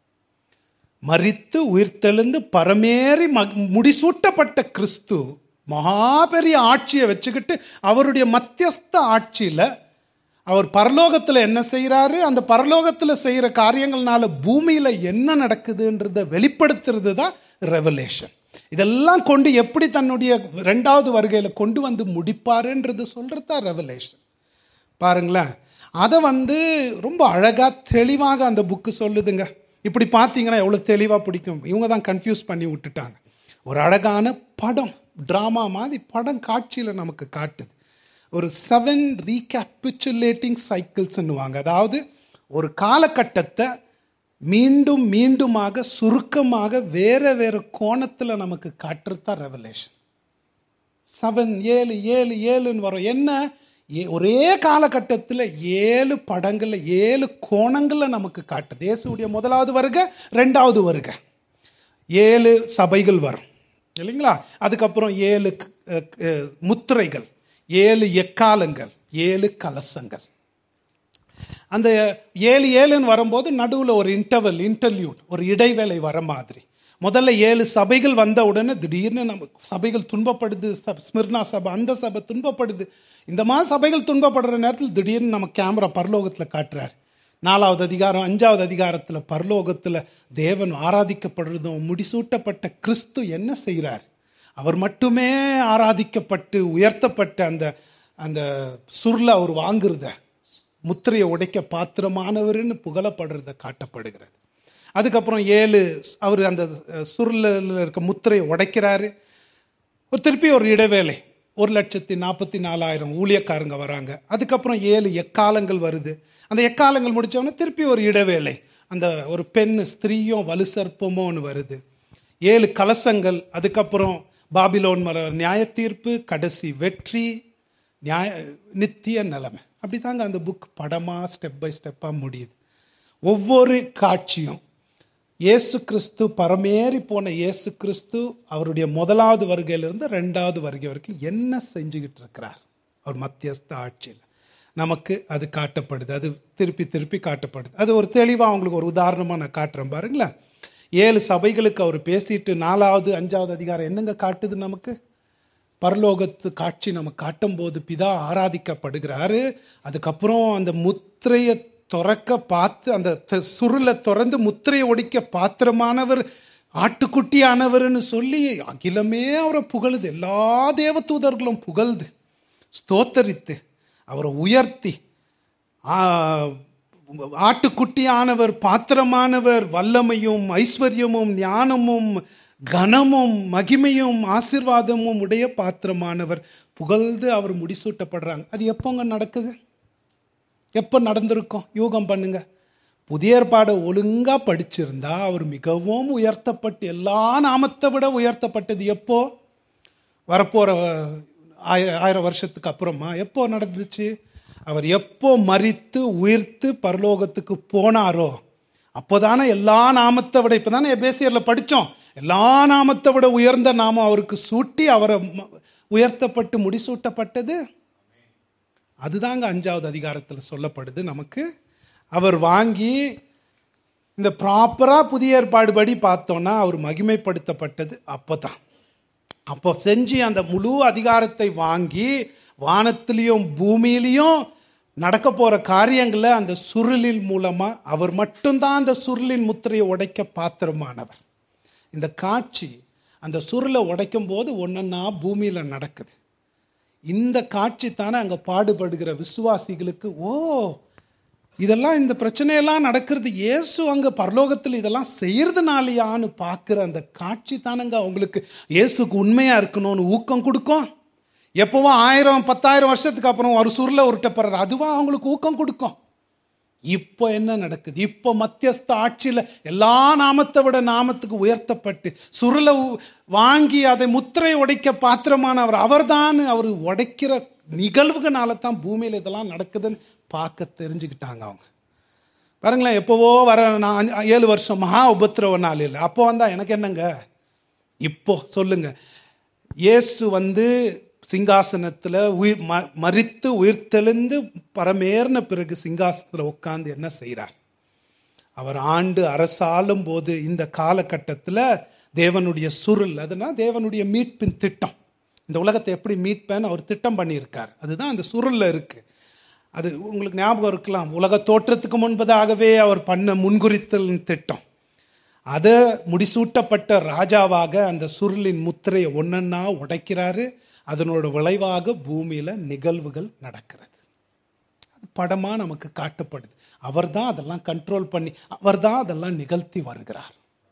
Speaker 1: மரித்து உயிர்த்தெழுந்து பரமேறி ம- முடிசூட்டப்பட்ட கிறிஸ்து மகா பெரிய ஆட்சியை வச்சுக்கிட்டு அவருடைய மத்தியஸ்த ஆட்சியில் அவர் பரலோகத்தில் என்ன செய்கிறாரு அந்த பரலோகத்தில் செய்கிற காரியங்கள்னால பூமியில் என்ன நடக்குதுன்றதை வெளிப்படுத்துறது தான் ரெவலேஷன் இதெல்லாம் கொண்டு எப்படி தன்னுடைய ரெண்டாவது வருகையில் கொண்டு வந்து முடிப்பாருன்றது சொல்கிறது தான் ரெவலேஷன் பாருங்களேன் அதை வந்து ரொம்ப அழகாக தெளிவாக அந்த புக்கு சொல்லுதுங்க இப்படி பார்த்தீங்கன்னா எவ்வளோ தெளிவாக பிடிக்கும் இவங்க தான் கன்ஃபியூஸ் பண்ணி விட்டுட்டாங்க ஒரு அழகான படம் ட்ராமா மாதிரி படம் காட்சியில் நமக்கு காட்டுது ஒரு செவன் ரீகேபிச்சுலேட்டிங் சைக்கிள்ஸ்ன்னுவாங்க அதாவது ஒரு காலகட்டத்தை மீண்டும் மீண்டுமாக சுருக்கமாக வேற வேற கோணத்தில் நமக்கு காட்டுறது தான் ரெவலேஷன் செவன் ஏழு ஏழு ஏழுன்னு வரும் என்ன ஏ- ஒரே காலகட்டத்தில் ஏழு படங்களில் ஏழு கோணங்களில் நமக்கு காட்டுது இயேசுடைய முதலாவது வருகை ரெண்டாவது வருகை ஏழு சபைகள் வரும் இல்லைங்களா அதுக்கப்புறம் ஏழு க- அஹ் அஹ் முத்திரைகள் ஏழு எக்காலங்கள் ஏழு கலசங்கள் அந்த ஏழு ஏழுன்னு வரும்போது நடுவில் ஒரு இன்டர்வல் இன்டர்லியூட் ஒரு இடைவேளை வர மாதிரி முதல்ல ஏழு சபைகள் வந்த உடனே திடீர்னு நம்ம சபைகள் துன்பப்படுது சப் ஸ்மிர்னா சபை அந்த சபை துன்பப்படுது இந்த மாதிரி சபைகள் துன்பப்படுற நேரத்தில் திடீர்னு நம்ம கேமரா பரலோகத்தில் காட்டுறார் நாலாவது அதிகாரம் அஞ்சாவது அதிகாரத்தில் பரலோகத்தில் தேவன் ஆராதிக்கப்படுறதும் முடிசூட்டப்பட்ட கிறிஸ்து என்ன செய்கிறார் அவர் மட்டுமே ஆராதிக்கப்பட்டு உயர்த்தப்பட்ட அந்த அந்த சுருளை அவர் வாங்குறத முத்திரையை உடைக்க பாத்திரமானவர்னு புகழப்படுறத காட்டப்படுகிறது அதுக்கப்புறம் ஏழு அவர் அந்த சுருளில் இருக்க முத்திரையை உடைக்கிறாரு ஒரு திருப்பி ஒரு இடைவேளை ஒரு லட்சத்தி நாற்பத்தி நாலாயிரம் ஊழியக்காரங்க வராங்க அதுக்கப்புறம் ஏழு எக்காலங்கள் வருது அந்த எக்காலங்கள் முடிச்சவொடனே திருப்பி ஒரு இடைவேளை அந்த ஒரு பெண் ஸ்திரீயும் வலுசற்பமோ ஒன்று வருது ஏழு கலசங்கள் அதுக்கப்புறம் பாபிலோன் மர நியாய தீர்ப்பு கடைசி வெற்றி நியாய நித்திய நிலைமை அப்படி தாங்க அந்த புக் படமாக ஸ்டெப் பை ஸ்டெப்பாக முடியுது ஒவ்வொரு காட்சியும் இயேசு கிறிஸ்து பரமேறி போன இயேசு கிறிஸ்து அவருடைய முதலாவது வருகையிலிருந்து ரெண்டாவது வருகை வரைக்கும் என்ன செஞ்சுக்கிட்டு இருக்கிறார் அவர் மத்தியஸ்த ஆட்சியில் நமக்கு அது காட்டப்படுது அது திருப்பி திருப்பி காட்டப்படுது அது ஒரு தெளிவாக அவங்களுக்கு ஒரு உதாரணமாக நான் காட்டுறேன் பாருங்களேன் ஏழு சபைகளுக்கு அவர் பேசிட்டு நாலாவது அஞ்சாவது அதிகாரம் என்னங்க காட்டுது நமக்கு பரலோகத்து காட்சி நம்ம காட்டும்போது பிதா ஆராதிக்கப்படுகிறாரு அதுக்கப்புறம் அந்த முத்திரையை துறக்க பார்த்து அந்த த- சுருளை திறந்து முத்திரையை ஒடிக்க பாத்திரமானவர் ஆட்டுக்குட்டியானவர்னு சொல்லி அகிலமே அவரை புகழுது எல்லா தேவதூதர்களும் புகழ்து ஸ்தோத்தரித்து அவரை உயர்த்தி ஆ, ஆட்டுக்குட்டியானவர் பாத்திரமானவர் வல்லமையும் ஐஸ்வர்யமும் ஞானமும் கனமும் மகிமையும் ஆசீர்வாதமும் உடைய பாத்திரமானவர் புகழ்ந்து அவர் முடிசூட்டப்படுறாங்க அது எப்போங்க நடக்குது எப்போ நடந்திருக்கும் யூகம் பண்ணுங்க புதிய ஏற்பாடை ஒழுங்கா படிச்சிருந்தா அவர் மிகவும் உயர்த்தப்பட்டு எல்லா நாமத்தை விட உயர்த்தப்பட்டது எப்போ வரப்போற ஆய ஆயிரம் வருஷத்துக்கு அப்புறமா எப்போ நடந்துச்சு அவர் எப்போ மரித்து உயிர்த்து பரலோகத்துக்கு போனாரோ அப்போதானே எல்லா நாமத்தை விட இப்போதானே எபேசியரில் படித்தோம் எல்லா நாமத்தை விட உயர்ந்த நாமம் அவருக்கு சூட்டி அவரை ம- உயர்த்தப்பட்டு முடிசூட்டப்பட்டது அதுதாங்க அஞ்சாவது அதிகாரத்தில் சொல்லப்படுது நமக்கு அவர் வாங்கி இந்த ப்ராப்பராக புதிய ஏற்பாடு படி பார்த்தோன்னா அவர் மகிமைப்படுத்தப்பட்டது அப்போ தான் அப்போ செஞ்சு அந்த முழு அதிகாரத்தை வாங்கி வானத்திலையும் பூமியிலையும் நடக்க போகிற காரியங்களை அந்த சுருளின் மூலமாக அவர் மட்டும்தான் அந்த சுருளின் முத்திரையை உடைக்க பாத்திரமானவர் இந்த காட்சி அந்த சுருளை உடைக்கும் போது ஒன்றா பூமியில் நடக்குது இந்த காட்சி தானே அங்கே பாடுபடுகிற விசுவாசிகளுக்கு ஓ இதெல்லாம் இந்த பிரச்சனையெல்லாம் நடக்கிறது இயேசு அங்கே பரலோகத்தில் இதெல்லாம் செய்யறதுனாலயான்னு பார்க்குற அந்த காட்சி தானங்க அவங்களுக்கு இயேசுக்கு உண்மையாக இருக்கணும்னு ஊக்கம் கொடுக்கும் எப்பவும் ஆயிரம் பத்தாயிரம் வருஷத்துக்கு அப்புறம் ஒரு சுருளை உருட்டப்படுறாரு அதுவா அவங்களுக்கு ஊக்கம் கொடுக்கும் இப்போ என்ன நடக்குது இப்போ மத்தியஸ்த ஆட்சியில் எல்லா நாமத்தை விட நாமத்துக்கு உயர்த்தப்பட்டு சுருளை உ- வாங்கி அதை முத்திரை உடைக்க பாத்திரமானவர் அவர்தான் அவர் உடைக்கிற நிகழ்வுகளால தான் பூமியில் இதெல்லாம் நடக்குதுன்னு பார்க்க தெரிஞ்சுக்கிட்டாங்க அவங்க பாருங்களேன் எப்போவோ வர நான் அஞ்சு- ஏழு வருஷம் மகா உபத்திரவ நாள் இல்லை அப்போ வந்தா எனக்கு என்னங்க இப்போ சொல்லுங்க இயேசு வந்து சிங்காசனத்தில் உயிர் ம மரித்து உயிர்த்தெழுந்து பரமேறின பிறகு சிங்காசனத்தில் உட்கார்ந்து என்ன செய்கிறார் அவர் ஆண்டு அரசாளும் போது இந்த காலகட்டத்தில் தேவனுடைய சுருள் அதுனா தேவனுடைய மீட்பின் திட்டம் இந்த உலகத்தை எப்படி மீட்பேன்னு அவர் திட்டம் பண்ணியிருக்கார் அதுதான் அந்த சுருளில் இருக்கு அது உங்களுக்கு ஞாபகம் இருக்கலாம் உலக தோற்றத்துக்கு முன்பதாகவே அவர் பண்ண முன்குறித்தல் திட்டம் அதை முடிசூட்டப்பட்ட ராஜாவாக அந்த சுருளின் முத்திரையை ஒன்னொன்னா உடைக்கிறாரு அதனோட விளைவாக பூமியில நிகழ்வுகள் நடக்கிறது அது படமா நமக்கு காட்டப்படுது அவர்தான் அதெல்லாம் கண்ட்ரோல் பண்ணி அவர்தான் அதெல்லாம் நிகழ்த்தி வருகிறார்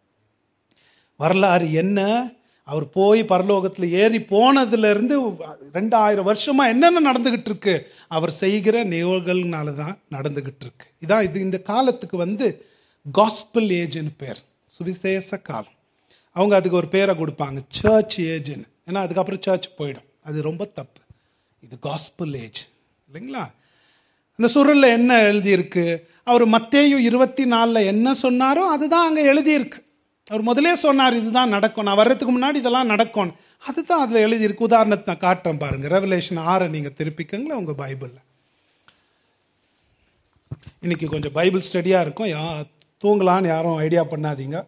Speaker 1: வரலாறு என்ன அவர் போய் பரலோகத்தில் ஏறி போனதுல இருந்து ரெண்டாயிரம் வருஷமா என்னென்ன நடந்துகிட்டு இருக்கு அவர் செய்கிற நிகழ்வுகள்னால தான் நடந்துகிட்டு இருக்கு இதான் இது இந்த காலத்துக்கு வந்து காஸ்பிள் ஏஜ்னு பேர் சுவிசேஷ காலம் அவங்க அதுக்கு ஒரு பேரை கொடுப்பாங்க சர்ச் ஏஜ்னு ஏன்னா அதுக்கப்புறம் சர்ச் போயிடும் அது ரொம்ப தப்பு இது காஸ்பிள் ஏஜ் இல்லைங்களா அந்த சுருளில் என்ன எழுதியிருக்கு அவர் மத்தேயு இருபத்தி நாலில் என்ன சொன்னாரோ அதுதான் அங்கே எழுதியிருக்கு அவர் முதலே சொன்னார் இதுதான் நடக்கும் நான் வர்றதுக்கு முன்னாடி இதெல்லாம் நடக்கும் அதுதான் அதில் எழுதியிருக்கு உதாரணத்தை நான் காட்டுறேன் பாருங்க ரெவலேஷன் ஆறை நீங்கள் திருப்பிக்கங்களேன் உங்கள் பைபிளில் இன்னைக்கு கொஞ்சம் பைபிள் ஸ்டடியாக இருக்கும் யா தூங்கலான்னு யாரும் ஐடியா பண்ணாதீங்க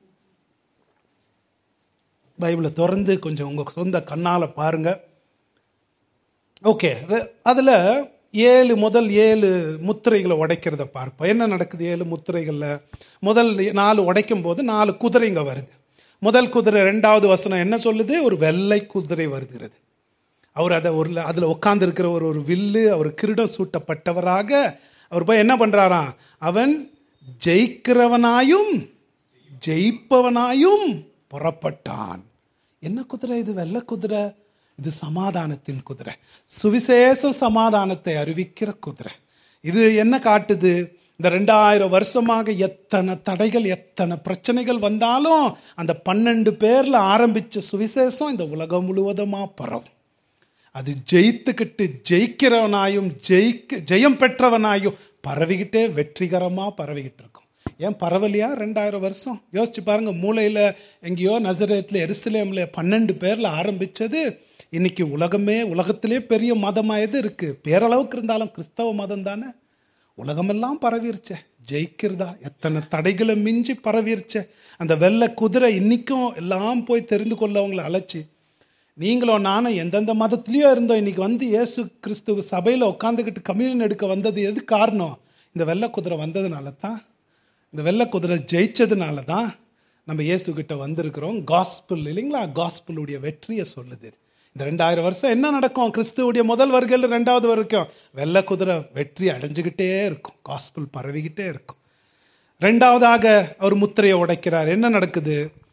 Speaker 1: பைபிளை திறந்து கொஞ்சம் உங்கள் சொந்த கண்ணால் பாருங்கள் ஓகே அதில் ஏழு முதல் ஏழு முத்திரைகளை உடைக்கிறத பார்ப்போம் என்ன நடக்குது ஏழு முத்திரைகளில் முதல் நாலு உடைக்கும் போது நாலு குதிரைங்க வருது முதல் குதிரை ரெண்டாவது வசனம் என்ன சொல்லுது ஒரு வெள்ளை குதிரை வருகிறது அவர் அதை ஒரு அதில் உட்காந்துருக்கிற ஒரு ஒரு வில்லு அவர் கிரீடம் சூட்டப்பட்டவராக அவர் போய் என்ன பண்ணுறாராம் அவன் ஜெயிக்கிறவனாயும் ஜெயிப்பவனாயும் புறப்பட்டான் என்ன குதிரை இது வெள்ளை குதிரை இது சமாதானத்தின் குதிரை சுவிசேஷம் சமாதானத்தை அறிவிக்கிற குதிரை இது என்ன காட்டுது இந்த ரெண்டாயிரம் வருஷமாக எத்தனை தடைகள் எத்தனை பிரச்சனைகள் வந்தாலும் அந்த பன்னெண்டு பேர்ல ஆரம்பிச்ச சுவிசேஷம் இந்த உலகம் முழுவதுமா பரவும் அது ஜெயித்துக்கிட்டு ஜெயிக்கிறவனாயும் ஜெயிக்க ஜெயம் பெற்றவனாயும் பரவிக்கிட்டே வெற்றிகரமா பரவிக்கிட்டு இருக்கும் ஏன் பரவலையா ரெண்டாயிரம் வருஷம் யோசிச்சு பாருங்க மூளையில எங்கேயோ நசரேத்துல எருசலேம்ல பன்னெண்டு பேர்ல ஆரம்பிச்சது இன்னைக்கு உலகமே உலகத்திலே பெரிய மதமாக எது இருக்கு பேரளவுக்கு இருந்தாலும் கிறிஸ்தவ மதம் தானே உலகமெல்லாம் பரவிருச்சே ஜெயிக்கிறதா எத்தனை தடைகளை மிஞ்சி பரவிருச்சே அந்த வெள்ளை குதிரை இன்னைக்கும் எல்லாம் போய் தெரிந்து கொள்ளவங்களை அழைச்சி நீங்களும் நானும் எந்தெந்த மதத்திலையோ இருந்தோம் இன்னைக்கு வந்து இயேசு கிறிஸ்துவ சபையில் உட்காந்துக்கிட்டு கம்யூனியன் எடுக்க வந்தது எது காரணம் இந்த வெள்ளை குதிரை வந்ததுனால தான் இந்த வெள்ளை குதிரை ஜெயிச்சதுனால தான் நம்ம இயேசு கிட்ட வந்திருக்கிறோம் காஸ்பிள் இல்லைங்களா காஸ்பிளுடைய வெற்றியை சொல்லுது இந்த ரெண்டாயிரம் வருஷம் என்ன நடக்கும் கிறிஸ்துவுடைய முதல் வருகையில் ரெண்டாவது வரைக்கும் வெள்ளை குதிரை வெற்றி அடைஞ்சுக்கிட்டே இருக்கும் காஸ்பிள் பரவிக்கிட்டே இருக்கும் ரெண்டாவதாக அவர் முத்திரையை உடைக்கிறார் என்ன நடக்குது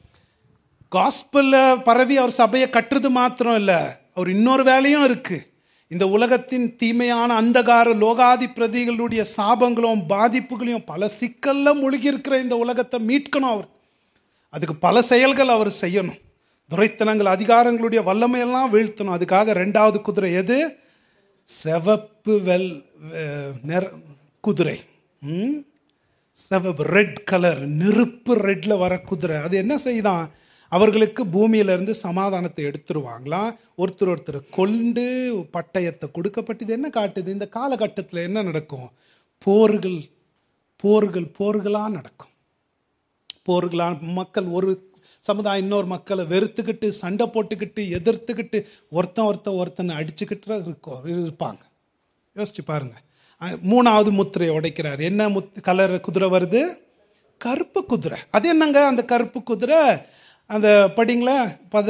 Speaker 1: காஸ்பல்ல பரவி அவர் சபையை கட்டுறது மாத்திரம் இல்லை அவர் இன்னொரு வேலையும் இருக்கு இந்த உலகத்தின் தீமையான அந்தகார லோகாதி பிரதிகளுடைய சாபங்களும் பாதிப்புகளையும் பல சிக்கல்ல மூழ்கி இருக்கிற இந்த உலகத்தை மீட்கணும் அவர் அதுக்கு பல செயல்கள் அவர் செய்யணும் துரைத்தனங்கள் அதிகாரங்களுடைய வல்லமையெல்லாம் வீழ்த்தணும் அதுக்காக ரெண்டாவது குதிரை எது செவப்பு வெல் அஹ், நிற குதிரை ம்? செவப்பு ரெட் கலர் நெருப்பு ரெட்ல வர குதிரை அது என்ன செய்தான் அவர்களுக்கு பூமியிலிருந்து சமாதானத்தை எடுத்துருவாங்களாம் ஒருத்தர் ஒருத்தர் கொண்டு பட்டயத்தை கொடுக்கப்பட்டது என்ன காட்டுது இந்த காலகட்டத்தில் என்ன நடக்கும் போர்கள் போர்கள் போர்களாக நடக்கும் போர்களா மக்கள் ஒரு சமுதாயம் இன்னொரு மக்களை வெறுத்துக்கிட்டு சண்டை போட்டுக்கிட்டு எதிர்த்துக்கிட்டு ஒருத்தன் ஒருத்தன் ஒருத்தனை அடிச்சுக்கிட்டு இருக்கும் இருப்பாங்க யோசிச்சு பாருங்க அஹ் மூணாவது முத்திரையை உடைக்கிறார் என்ன முத் கலர் குதிரை வருது கருப்பு குதிரை அது என்னங்க அந்த கருப்பு குதிரை அந்த படிங்களா பத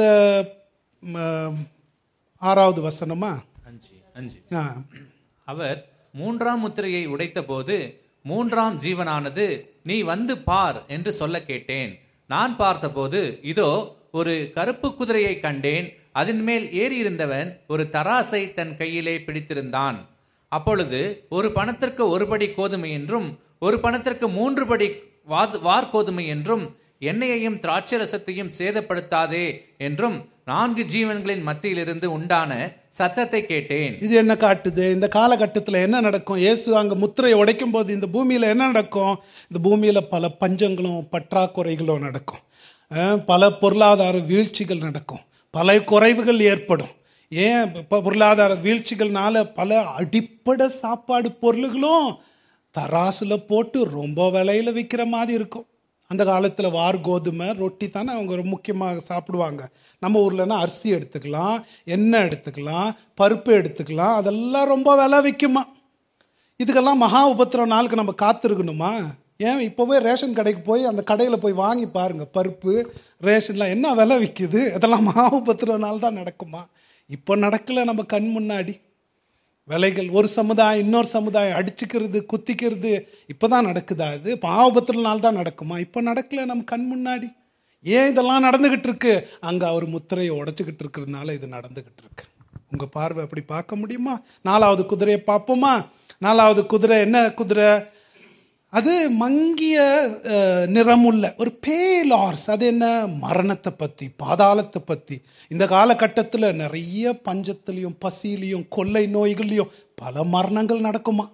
Speaker 1: ம, ஆறாவது வசனமா
Speaker 2: அஞ்சு அஞ்சு
Speaker 1: ஆ,
Speaker 2: அவர் மூன்றாம் முத்திரையை உடைத்தபோது மூன்றாம் ஜீவனானது நீ வந்து பார் என்று சொல்ல கேட்டேன் நான் பார்த்தபோது இதோ ஒரு கருப்பு குதிரையை கண்டேன் அதன் மேல் ஏறியிருந்தவன் ஒரு தராசை தன் கையிலே பிடித்திருந்தான் அப்பொழுது ஒரு பணத்திற்கு ஒரு படி கோதுமை என்றும் ஒரு பணத்திற்கு மூன்று படி வாத்- வார்கோதுமை என்றும் எண்ணெயையும் திராட்சரசத்தையும் சேதப்படுத்தாதே என்றும் நான்கு ஜீவன்களின் மத்தியிலிருந்து உண்டான சத்தத்தை கேட்டேன்
Speaker 1: இது என்ன காட்டுது இந்த காலகட்டத்தில் என்ன நடக்கும் இயேசு அங்கே முத்திரையை உடைக்கும் போது இந்த பூமியில் என்ன நடக்கும் இந்த பூமியில் பல பஞ்சங்களும் பற்றாக்குறைகளும் நடக்கும் அஹ் பல பொருளாதார வீழ்ச்சிகள் நடக்கும் பல குறைவுகள் ஏற்படும் ஏன் இப்போ பொருளாதார வீழ்ச்சிகள்னால பல அடிப்படை சாப்பாடு பொருள்களும் தராசுல போட்டு ரொம்ப விலையில விற்கிற மாதிரி இருக்கும் அந்த காலத்தில் வார் கோதுமை ரொட்டி தானே அவங்க ரொம்ப முக்கியமாக சாப்பிடுவாங்க நம்ம ஊர்லனா அரிசி எடுத்துக்கலாம் எண்ணெய் எடுத்துக்கலாம் பருப்பு எடுத்துக்கலாம் அதெல்லாம் ரொம்ப விலை விற்குமா இதுக்கெல்லாம் மகா உபத்திரம் நாளுக்கு நம்ம காத்திருக்கணுமா ஏன் இப்போவே ரேஷன் கடைக்கு போய் அந்த கடையில் போய் வாங்கி பாருங்க பருப்பு ரேஷன்லாம் என்ன விலை விற்குது அதெல்லாம் மகா உபத்திரம் நாள் தான் நடக்குமா இப்போ நடக்கல நம்ம கண் முன்னாடி விலைகள் ஒரு சமுதாயம் இன்னொரு சமுதாயம் அடிச்சுக்கிறது குத்திக்கிறது இப்போதான் நடக்குதா இது பாவபத்திரனால தான் நடக்குமா இப்போ நடக்கல நம்ம கண் முன்னாடி ஏன் இதெல்லாம் நடந்துகிட்டு இருக்கு அங்க அவர் முத்திரையை உடைச்சுக்கிட்டு இருக்கிறதுனால இது நடந்துகிட்டு இருக்கு உங்க பார்வை அப்படி பார்க்க முடியுமா நாலாவது குதிரையை பார்ப்போமா நாலாவது குதிரை என்ன குதிரை அது மங்கிய அஹ், நிறமுள்ள ஒரு பேல் ஹார்ஸ் அது என்ன மரணத்தை பத்தி பாதாளத்தை பத்தி இந்த காலகட்டத்தில் நிறைய பஞ்சத்திலையும் பசியிலையும் கொள்ளை நோய்கள்லையும் பல மரணங்கள் நடக்குமா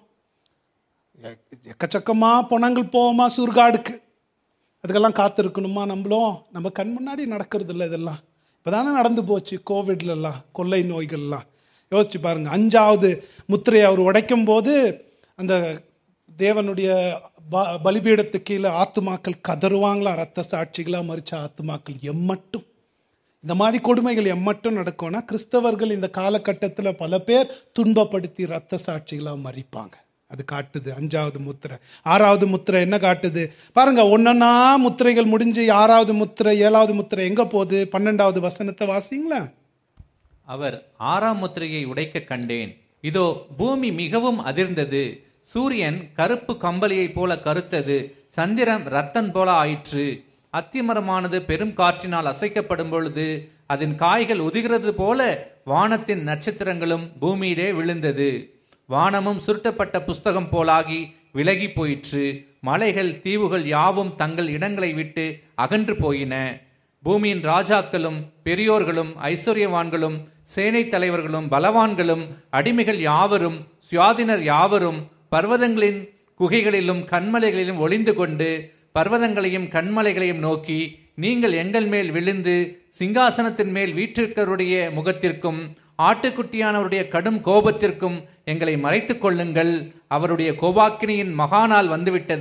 Speaker 1: எ- எக்கச்சக்கமா பணங்கள் போவோமா சுருகாடுக்கு அதுக்கெல்லாம் காத்திருக்கணுமா நம்மளும் நம்ம கண் முன்னாடி நடக்கிறது இல்லை இதெல்லாம் இப்போதானே நடந்து போச்சு கோவிட்லலாம் கொள்ளை நோய்கள்லாம் யோசிச்சு பாருங்க அஞ்சாவது முத்திரையை அவர் உடைக்கும் போது அந்த தேவனுடைய ப- பலிபீடத்துக்கு கீழே ஆத்துமாக்கள் கதறுவாங்களா ரத்த சாட்சிகளா மறிச்ச ஆத்துமாக்கள் எம்மட்டும் இந்த மாதிரி கொடுமைகள் எம்மட்டும் நடக்கும்னா கிறிஸ்தவர்கள் இந்த காலகட்டத்தில் பல பேர் துன்பப்படுத்தி ரத்த சாட்சிகளா மறிப்பாங்க அது காட்டுது அஞ்சாவது முத்திரை ஆறாவது முத்திரை என்ன காட்டுது பாருங்க ஒன்னொன்னா முத்திரைகள் முடிஞ்சு ஆறாவது முத்திரை ஏழாவது முத்திரை எங்க போகுது பன்னெண்டாவது வசனத்தை வாசிங்களா
Speaker 2: அவர் ஆறாம் முத்திரையை உடைக்க கண்டேன் இதோ பூமி மிகவும் அதிர்ந்தது சூரியன் கருப்பு கம்பளியைப் போல கருத்தது சந்திரன் ரத்தன் போல ஆயிற்று அத்திமரமானது பெரும் காற்றினால் அசைக்கப்படும் பொழுது அதன் காய்கள் உதிர்கிறது போல வானத்தின் நட்சத்திரங்களும் பூமியிலே விழுந்தது வானமும் சுருட்டப்பட்ட புஸ்தகம் போலாகி விலகி போயிற்று மலைகள் தீவுகள் யாவும் தங்கள் இடங்களை விட்டு அகன்று போயின பூமியின் ராஜாக்களும் பெரியோர்களும் ஐஸ்வர்யவான்களும் சேனை தலைவர்களும் பலவான்களும் அடிமைகள் யாவரும் சுயாதினர் யாவரும் பர்வதங்களின் குகைகளிலும் கண்மலைகளிலும் ஒளிந்து கொண்டு பர்வதங்களையும் கண்மலைகளையும் நோக்கி நீங்கள் எங்கள் மேல் விழுந்து சிங்காசனத்தின் மேல் வீற்றிருக்கருடைய முகத்திற்கும் ஆட்டுக்குட்டியானவருடைய கடும் கோபத்திற்கும் எங்களை மறைத்துக் கொள்ளுங்கள் அவருடைய கோபாக்கினியின் மகாநாள் வந்துவிட்டது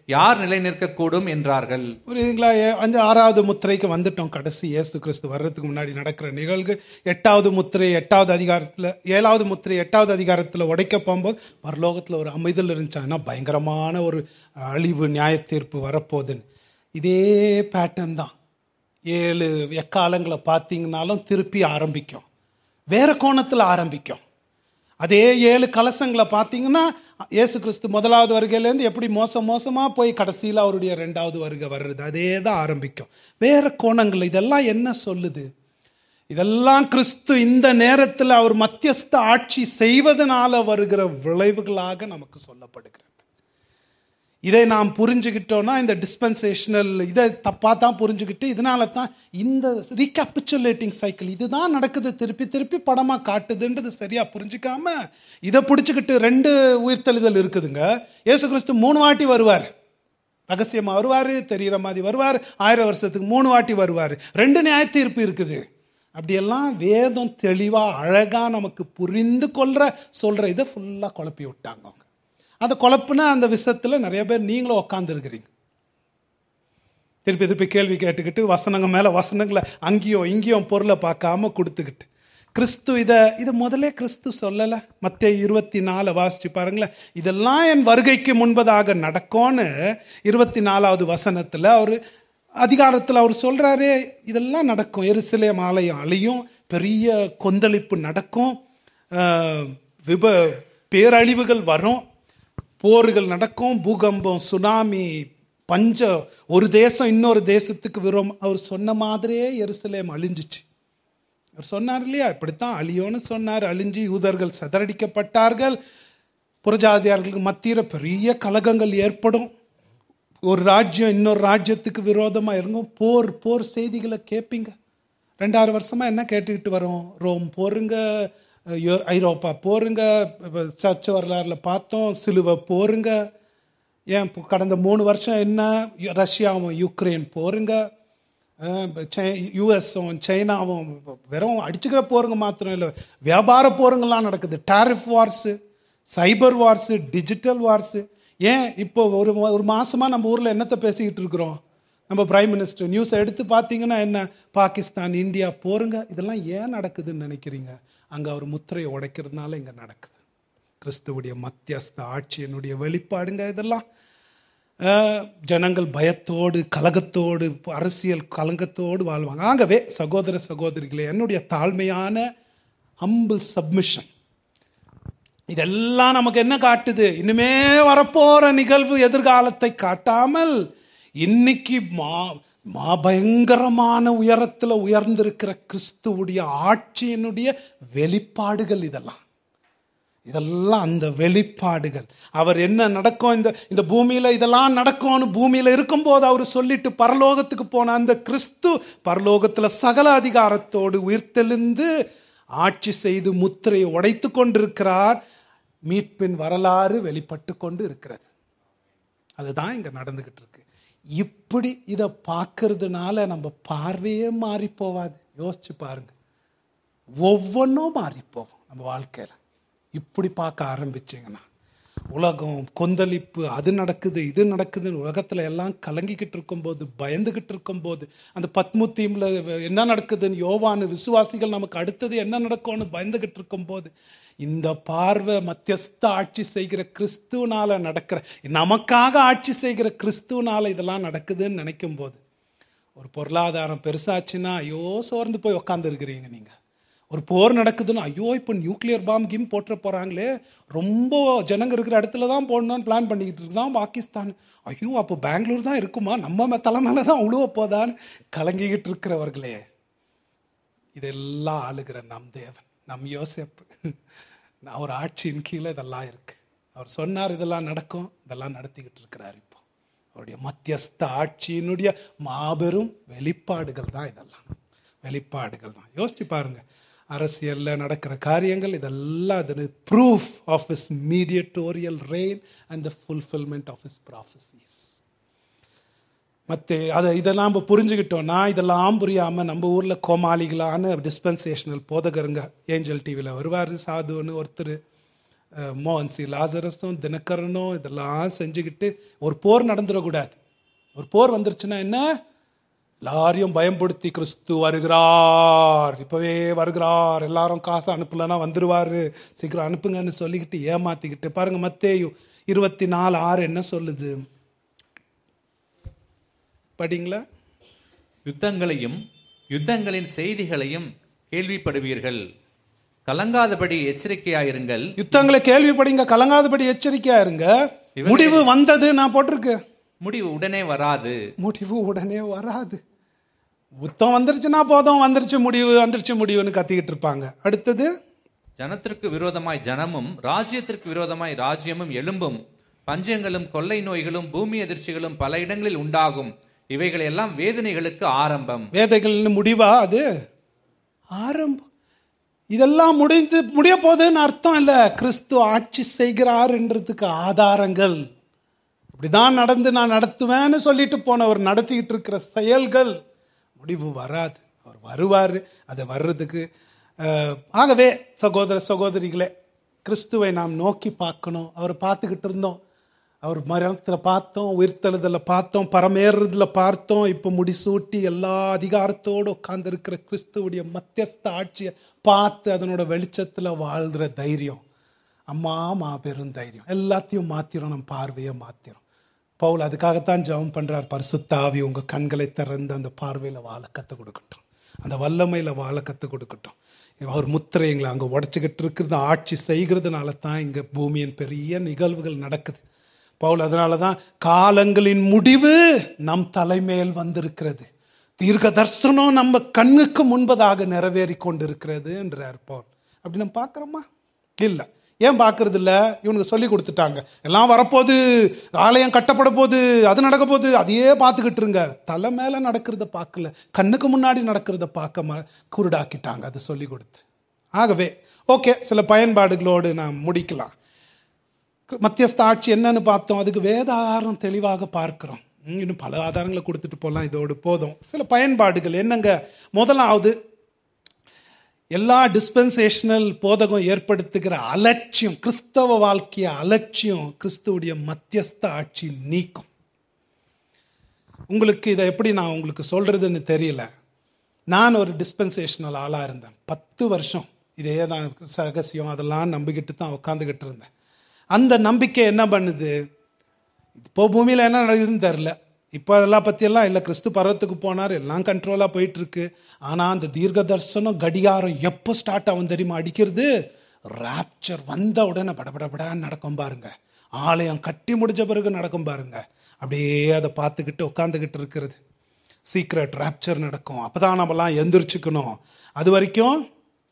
Speaker 2: யார் நிலைநிற்கக்கூடும் என்றார்கள்
Speaker 1: புரியுதுங்களா ஏ- அஞ்சு ஆறாவது முத்திரைக்கு வந்துட்டோம் கடைசி இயேசு கிறிஸ்து வர்றதுக்கு முன்னாடி நடக்கிற நிகழ்வு எட்டாவது முத்திரை எட்டாவது அதிகாரத்தில் ஏழாவது முத்திரை எட்டாவது அதிகாரத்தில் உடைக்க போகும்போது பரலோகத்தில் ஒரு அமைதல் இருந்துச்சாங்கன்னா பயங்கரமான ஒரு அழிவு நியாய தீர்ப்பு வரப்போகுதுன்னு இதே பேட்டர்ன் தான் ஏழு எக்காலங்களை பார்த்தீங்கன்னாலும் திருப்பி ஆரம்பிக்கும் வேற கோணத்தில் ஆரம்பிக்கும் அதே ஏழு கலசங்களை பார்த்தீங்கன்னா இயேசு கிறிஸ்து முதலாவது வருகையிலேருந்து எப்படி மோசம் மோசமாக போய் கடைசியில் அவருடைய ரெண்டாவது வருகை வர்றது அதே தான் ஆரம்பிக்கும் வேற கோணங்கள் இதெல்லாம் என்ன சொல்லுது இதெல்லாம் கிறிஸ்து இந்த நேரத்தில் அவர் மத்தியஸ்த ஆட்சி செய்வதனால வருகிற விளைவுகளாக நமக்கு சொல்லப்படுகிறது இதை நாம் புரிஞ்சுக்கிட்டோம்னா இந்த டிஸ்பென்சேஷனல் இதை தப்பாக தான் புரிஞ்சுக்கிட்டு இதனால தான் இந்த ரீகேபிச்சுலேட்டிங் சைக்கிள் இதுதான் நடக்குது திருப்பி திருப்பி படமாக காட்டுதுன்றது சரியாக புரிஞ்சுக்காம இதை பிடிச்சிக்கிட்டு ரெண்டு உயிர்த்தெழுதல் இருக்குதுங்க இயேசு கிறிஸ்து மூணு வாட்டி வருவார் ரகசியமாக வருவார் தெரிகிற மாதிரி வருவார் ஆயிரம் வருஷத்துக்கு மூணு வாட்டி வருவார் ரெண்டு நியாய தீர்ப்பு இருக்குது அப்படியெல்லாம் வேதம் தெளிவாக அழகாக நமக்கு புரிந்து கொள்கிற சொல்கிற இதை ஃபுல்லாக குழப்பி விட்டாங்க அவங்க அந்த குழப்புனா அந்த விஷயத்தில் நிறைய பேர் நீங்களும் உக்காந்துருக்கிறீங்க திருப்பி திருப்பி கேள்வி கேட்டுக்கிட்டு வசனங்க மேலே வசனங்களை அங்கேயும் இங்கேயும் பொருளை பார்க்காம கொடுத்துக்கிட்டு கிறிஸ்து இதை இதை முதல்ல கிறிஸ்து சொல்லலை மத்திய இருபத்தி நாலு வாசிச்சு பாருங்களேன் இதெல்லாம் என் வருகைக்கு முன்பதாக நடக்கும்னு இருபத்தி நாலாவது வசனத்தில் அவர் அதிகாரத்தில் அவர் சொல்கிறாரே இதெல்லாம் நடக்கும் எருசலேம் ஆலயம் அழியும் பெரிய கொந்தளிப்பு நடக்கும் ஆஹ், விப பேரழிவுகள் வரும் போர்கள் நடக்கும் பூகம்பம் சுனாமி பஞ்ச ஒரு தேசம் இன்னொரு தேசத்துக்கு விரோம் அவர் சொன்ன மாதிரியே எருசலேம் அழிஞ்சிச்சு அவர் சொன்னார் இல்லையா இப்படித்தான் அழியோன்னு சொன்னார் அழிஞ்சு யூதர்கள் சிதறடிக்கப்பட்டார்கள் புறஜாதியார்களுக்கு மத்தியில் பெரிய கலகங்கள் ஏற்படும் ஒரு ராஜ்யம் இன்னொரு ராஜ்யத்துக்கு விரோதமாக இருக்கும் போர் போர் செய்திகளை கேட்பீங்க ரெண்டாயிரம் வருஷமா என்ன கேட்டுக்கிட்டு வரோம் ரோம் போருங்க யோ- ஐரோப்பா போருங்க இப்ப சர்ச் வரலாறுல பார்த்தோம் சிலுவை போருங்க ஏன் இப்போ கடந்த மூணு வருஷம் என்ன ரஷ்யாவும் யுக்ரைன் போருங்க யூஎஸும் சைனாவும் வெறும் அடிச்சுக்கிற போருங்க மாத்திரம் இல்லை வியாபார போருங்கெல்லாம் நடக்குது tariff wars cyber wars digital wars ஏன் இப்போ ஒரு ஒரு மாசமா நம்ம ஊரில் என்னத்தை பேசிக்கிட்டு இருக்கிறோம் நம்ம பிரைம் மினிஸ்டர் நியூஸை எடுத்து பார்த்தீங்கன்னா என்ன பாகிஸ்தான் இந்தியா போருங்க இதெல்லாம் ஏன் நடக்குதுன்னு நினைக்கிறீங்க அங்கே அவர் முத்திரையை உடைக்கிறதுனால இங்கே நடக்குது கிறிஸ்துவுடைய மத்தியஸ்த ஆட்சியினுடைய வெளிப்பாடுங்க இதெல்லாம் அஹ், ஜனங்கள் பயத்தோடு கலகத்தோடு அரசியல் கலங்கத்தோடு வாழ்வாங்க ஆகவே சகோதர சகோதரிகளே என்னுடைய தாழ்மையான ஹம்பிள் சப்மிஷன் இதெல்லாம் நமக்கு என்ன காட்டுது இனிமே வரப்போற நிகழ்வு எதிர்காலத்தை காட்டாமல் இன்னைக்கு மா மா பயங்கரமான உயரத்துல உயர்ந்திருக்கிற கிறிஸ்துவுடைய ஆட்சியினுடைய வெளிப்பாடுகள் இதெல்லாம் இதெல்லாம் அந்த வெளிப்பாடுகள் அவர் என்ன நடக்கும் இந்த இந்த பூமியில இதெல்லாம் நடக்கும்னு பூமியில இருக்கும்போது அவர் சொல்லிட்டு பரலோகத்துக்கு போன அந்த கிறிஸ்து பரலோகத்துல சகல அதிகாரத்தோடு உயிர்த்தெழுந்து ஆட்சி செய்து முத்திரையை உடைத்து கொண்டிருக்கிறார் மீட்பின் வரலாறு வெளிப்பட்டு கொண்டு இருக்கிறது அதுதான் இங்க நடந்துகிட்டு இருக்கு இப்படி இதை பார்க்கறதுனால நம்ம பார்வையே மாறி போவாது யோசிச்சு பாருங்க ஒவ்வொன்றும் மாறி போகும் நம்ம வாழ்க்கையில் இப்படி பார்க்க ஆரம்பிச்சிங்கன்னா உலகம் கொந்தளிப்பு அது நடக்குது இது நடக்குதுன்னு உலகத்தில் எல்லாம் கலங்கிக்கிட்டு இருக்கும்போது பயந்துக்கிட்டு இருக்கும்போது அந்த பத்மு தீமில் என்ன நடக்குதுன்னு யோவானு விசுவாசிகள் நமக்கு அடுத்தது என்ன நடக்கும்னு பயந்துக்கிட்டு இருக்கும்போது இந்த பார்வை மத்தியஸ்த ஆட்சி செய்கிற கிறிஸ்துவனால நடக்கிற நமக்காக ஆட்சி செய்கிற கிறிஸ்துவனால இதெல்லாம் நடக்குதுன்னு நினைக்கும் போது ஒரு பொருளாதாரம் பெருசாச்சுன்னா ஐயோ சோர்ந்து போய் உக்காந்துருக்கிறீங்க நீங்கள் ஒரு போர் நடக்குதுன்னு ஐயோ இப்போ நியூக்ளியர் பாம் கிம் போட்டுற போகிறாங்களே ரொம்ப ஜனங்க இருக்கிற இடத்துல தான் போடணும்னு பிளான் பண்ணிக்கிட்டு இருக்குதான் பாகிஸ்தான் ஐயோ அப்போ பெங்களூர் தான் இருக்குமா நம்ம மே- தலை மேலே தான் உழுவ போதான்னு கலங்கிக்கிட்டு இருக்கிறவர்களே இதெல்லாம் ஆளுகிற நம் தேவன் நம் யோசேப்பு அவர் ஆட்சியின் கீழே இதெல்லாம் இருக்கு அவர் சொன்னார் இதெல்லாம் நடக்கும் இதெல்லாம் நடத்திக்கிட்டு இருக்கிறார் இப்போ அவருடைய மத்தியஸ்த ஆட்சியினுடைய மாபெரும் வெளிப்பாடுகள் தான் இதெல்லாம் வெளிப்பாடுகள் தான் யோசிச்சு பாருங்க அரசியல்ல நடக்கிற காரியங்கள் இதெல்லாம் அது proof of his mediatorial reign and the fulfilment of his prophecies மற்ற அதை இதெல்லாம் நம்ம புரிஞ்சுக்கிட்டோம்னா இதெல்லாம் புரியாமல் நம்ம ஊரில் கோமாளிகளான டிஸ்பென்சேஷனல் போதகருங்க ஏஞ்சல் டிவியில் வருவார் சாதுன்னு ஒருத்தர் அஹ், மோகன்சி லாசரஸும் தினகரனும் இதெல்லாம் செஞ்சுக்கிட்டு ஒரு போர் நடந்துடக்கூடாது ஒரு போர் வந்துருச்சுன்னா என்ன எல்லாரையும் பயன்படுத்தி கிறிஸ்து வருகிறார் இப்பவே வருகிறார் எல்லாரும் காசு அனுப்பலன்னா வந்துருவாரு சீக்கிரம் அனுப்புங்கன்னு சொல்லிக்கிட்டு ஏமாத்திக்கிட்டு பாருங்க மத்தேயு இருபத்தி நாலு ஆறு என்ன சொல்லுது படிங்களா
Speaker 2: யுத்தங்களையும் யுத்தங்களின் செய்திகளையும் கேள்விப்படுவீர்கள் கலங்காதபடி எச்சரிக்கையாயிருங்கள்
Speaker 1: யுத்தங்களை கேள்விப்படிங்க கலங்காதபடி எச்சரிக்கையா இருங்க முடிவு வந்தது நான் போட்டிருக்கேன்
Speaker 2: முடிவு உடனே வராது
Speaker 1: முடிவு உடனே வராது யுத்தம் வந்துருச்சுன்னா போதும் வந்துருச்சு முடிவு வந்துருச்சு முடிவுன்னு கத்திக்கிட்டு இருப்பாங்க அடுத்தது
Speaker 2: ஜனத்திற்கு விரோதமாய் ஜனமும் ராஜ்யத்திற்கு விரோதமாய் ராஜ்யமும் எழும்பும் பஞ்சங்களும் கொள்ளை நோய்களும் பூமி அதிர்ச்சிகளும் பல இடங்களில் உண்டாகும் இவைகள் எல்லாம் வேதனைகளுக்கு ஆரம்பம்
Speaker 1: வேதைகள்னு முடிவா அது ஆரம்பம் இதெல்லாம் முடிந்து முடிய போகுதுன்னு அர்த்தம் இல்ல கிறிஸ்து ஆட்சி செய்கிறார்ன்றதுக்கு ஆதாரங்கள் இப்படிதான் நடந்து நான் நடத்துவேன்னு சொல்லிட்டு போனவர் நடத்திக்கிட்டு இருக்கிற செயல்கள் முடிவு வராது அவர் வருவார் அதை வர்றதுக்கு அஹ், ஆகவே சகோதர சகோதரிகளே கிறிஸ்துவை நாம் நோக்கி பார்க்கணும் அவர் பார்த்துக்கிட்டு இருந்தோம் அவர் மரணத்தில் பார்த்தோம் உயிர்த்தெழுதல பார்த்தோம் பரமேறுறதுல பார்த்தோம் இப்போ முடிசூட்டி எல்லா அதிகாரத்தோடு உட்கார்ந்திருக்கிற கிறிஸ்துவுடைய மத்தியஸ்த ஆட்சியை பார்த்து அதனோட வெளிச்சத்தில் வாழ்கிற தைரியம் அம்மா மாபெரும் தைரியம் எல்லாத்தையும் மாத்திரம் நம்ம பார்வையை மாத்திரம் பவுல் அதுக்காகத்தான் ஜெபம் பண்றார் பரிசுத்தாவி உங்க கண்களை திறந்து அந்த பார்வையில வாழ கத்து கொடுக்கட்டும் அந்த வல்லமையில வாழ கத்து கொடுக்கட்டும் அவர் முத்திரைங்களை அங்க உடைச்சுக்கிட்டு இருக்கிறது ஆட்சி செய்கிறதுனால தான் இங்க பூமியின் பெரிய நிகழ்வுகள் நடக்குது பவுல் அதனால தான் காலங்களின் முடிவு நம் தலைமையில் வந்திருக்கிறது தீர்க்க தரிசனம் நம்ம கண்ணுக்கு முன்பதாக நிறைவேறி கொண்டிருக்கிறது என்றார் பவுல் அப்படி நம்ம பார்க்குறோமா இல்லை ஏன் பார்க்கறது இல்ல இவனுக்கு சொல்லி கொடுத்துட்டாங்க எல்லாம் வரப்போகுது ஆலயம் கட்டப்பட போகுது அது நடக்க போகுது அதையே பார்த்துக்கிட்டு இருங்க தலை மேலே நடக்கிறத பார்க்கல கண்ணுக்கு முன்னாடி நடக்கிறத பார்க்க ம குருடாக்கிட்டாங்க அதை சொல்லி கொடுத்து ஆகவே ஓகே சில பயன்பாடுகளோடு நாம் முடிக்கலாம் மத்தியஸ்த ஆட்சி என்னன்னு பார்த்தோம் அதுக்கு வேத ஆதாரம் தெளிவாக பார்க்கிறோம் ம், இன்னும் பல ஆதாரங்களை கொடுத்துட்டு போகலாம் இதோடு போதும் சில பயன்பாடுகள் என்னங்க முதலாவது எல்லா டிஸ்பென்சேஷனல் போதகம் ஏற்படுத்துகிற அலட்சியம் கிறிஸ்தவ வாழ்க்கைய அலட்சியம் கிறிஸ்துவுடைய மத்தியஸ்த ஆட்சி நீக்கும் உங்களுக்கு இதை எப்படி நான் உங்களுக்கு சொல்றதுன்னு தெரியல நான் ஒரு டிஸ்பென்சேஷனல் ஆளாக இருந்தேன் பத்து வருஷம் இதே தான் சகசியம் அதெல்லாம் நம்பிக்கிட்டு தான் உட்காந்துக்கிட்டு இருந்தேன் அந்த நம்பிக்கை என்ன பண்ணுது இப்போ பூமியில் என்ன நடக்குதுன்னு தெரில இப்போ அதெல்லாம் பற்றியெல்லாம் இல்லை கிறிஸ்து பர்வத்துக்கு போனார் எல்லாம் கண்ட்ரோலாக போயிட்டு இருக்கு ஆனால் அந்த தீர்க்க தரிசனம் கடிகாரம் எப்போ ஸ்டார்ட் ஆகும் தெரியுமா அடிக்கிறது ராப்சர் வந்த உடனே படபடபடான்னு நடக்கும் பாருங்க ஆலயம் கட்டி முடிஞ்ச பிறகு நடக்கும் பாருங்க அப்படியே அதை பார்த்துக்கிட்டு உட்காந்துக்கிட்டு இருக்கிறது சீக்ரெட் ராப்சர் நடக்கும் அப்பதான் நம்மலாம் எந்திரிச்சுக்கணும் அது வரைக்கும்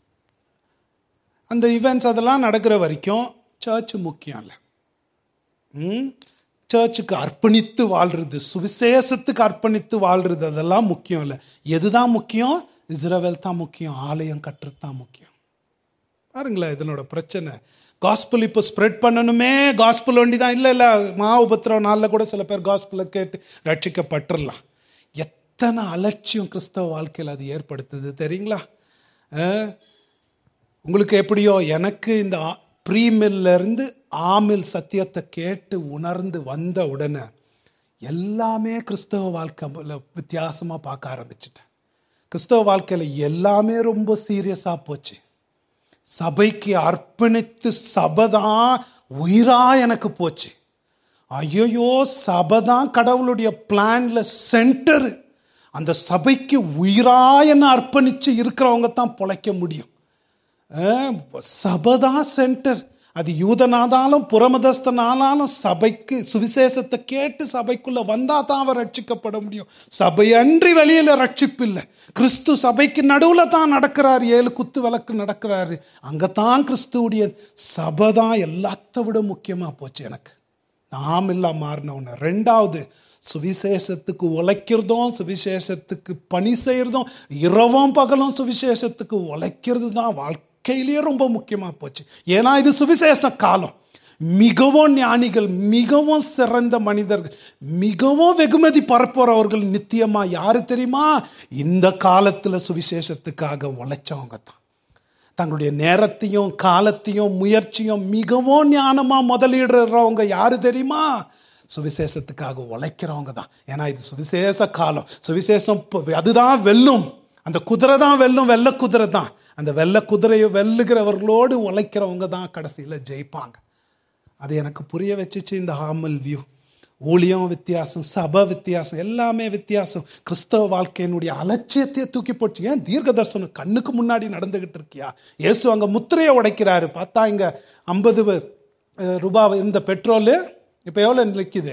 Speaker 1: அந்த ஈவெண்ட்ஸ் அதெல்லாம் நடக்கிற வரைக்கும் சர்ச் முக்கியம் இல்லை ம் சர்ச்சுக்கு அர்ப்பணித்து வாழ்றது சுவிசேஷத்துக்கு அர்ப்பணித்து வாழ்றது அதெல்லாம் முக்கியம் இல்லை எதுதான் முக்கியம் இஸ்ரவேல் தான் முக்கியம் ஆலயம் கட்டுறது தான் முக்கியம் பாருங்களேன் இதனோட பிரச்சனை காஸ்பிள் இப்போ ஸ்ப்ரெட் பண்ணணுமே காஸ்பிள் வண்டி தான் இல்லை இல்லை மா உபத்திரம் நாளில் கூட சில பேர் காஸ்பிளை கேட்டு ரட்சிக்கப்பட்டுடலாம் எத்தனை அலட்சியம் கிறிஸ்தவ வாழ்க்கையில் அது ஏற்படுத்துது தெரியுங்களா அஹ், உங்களுக்கு எப்படியோ எனக்கு இந்த ப்ரீமில்ல இருந்து ஆமில் சத்தியத்தை கேட்டு உணர்ந்து வந்த உடனே எல்லாமே கிறிஸ்தவ வாழ்க்கையில் வித்தியாசமாக பார்க்க ஆரம்பிச்சிட்டேன் கிறிஸ்தவ வாழ்க்கையில் எல்லாமே ரொம்ப சீரியஸாக போச்சு சபைக்கு அர்ப்பணித்து சபைதான் உயிரா எனக்கு போச்சு ஐயோ சபைதான் கடவுளுடைய பிளான்ல சென்டரு அந்த சபைக்கு உயிரா என்ன அர்ப்பணிச்சு இருக்கிறவங்க தான் பொழைக்க முடியும் அஹ், சபைதான் சென்டர் அது யூதனாதாலும் புறமதஸ்தனானாலும் சபைக்கு சுவிசேஷத்தை கேட்டு சபைக்குள்ள வந்தா தான் அவர் ரட்சிக்கப்பட முடியும் சபை அன்றி வெளியில ரட்சிப்பு இல்லை கிறிஸ்து சபைக்கு நடுவுல தான் நடக்கிறாரு ஏழு குத்து விளக்கு நடக்கிறாரு அங்கதான் கிறிஸ்துவுடைய சபை தான் எல்லாத்த விட முக்கியமா போச்சு எனக்கு நாம் இல்ல மாறினவன ரெண்டாவது சுவிசேஷத்துக்கு உழைக்கிறதும் சுவிசேஷத்துக்கு பணி செய்யறதும் இரவும் பகலும் சுவிசேஷத்துக்கு உழைக்கிறது தான் வாழ்க்கையிலேயே ரொம்ப முக்கியமா போச்சு ஏன்னா இது சுவிசேஷ காலம் மிகவும் ஞானிகள் மிகவும் சிறந்த மனிதர்கள் மிகவும் வெகுமதி பரப்புறவர்கள் நித்தியமா யாரு தெரியுமா இந்த காலத்துல சுவிசேஷத்துக்காக உழைச்சவங்க தான் தங்களுடைய நேரத்தையும் காலத்தையும் முயற்சியும் மிகவும் ஞானமா முதலீடுறவங்க யாரு தெரியுமா சுவிசேஷத்துக்காக உழைக்கிறவங்க தான் ஏன்னா இது சுவிசேஷ காலம் சுவிசேஷம் இப்போ அதுதான் வெல்லும் அந்த குதிரை தான் வெல்லும் வெள்ளை குதிரை தான் அந்த வெள்ளை குதிரையை வெல்லுகிறவர்களோடு உழைக்கிறவங்க தான் கடைசியில் ஜெயிப்பாங்க அது எனக்கு புரிய வச்சுச்சு இந்த ஹாமல் வியூ ஊழியம் வித்தியாசம் சபை வித்தியாசம் எல்லாமே வித்தியாசம் கிறிஸ்தவ வாழ்க்கையினுடைய அலட்சியத்தையே தூக்கி போச்சு ஏன் தீர்க்க தரிசனம் கண்ணுக்கு முன்னாடி நடந்துகிட்டு இருக்கியா இயேசு அங்கே முத்திரையை உடைக்கிறாரு பார்த்தா இங்கே ஐம்பது ரூபாய் இருந்த பெட்ரோலு இப்போ எவ்வளோ நிற்கிது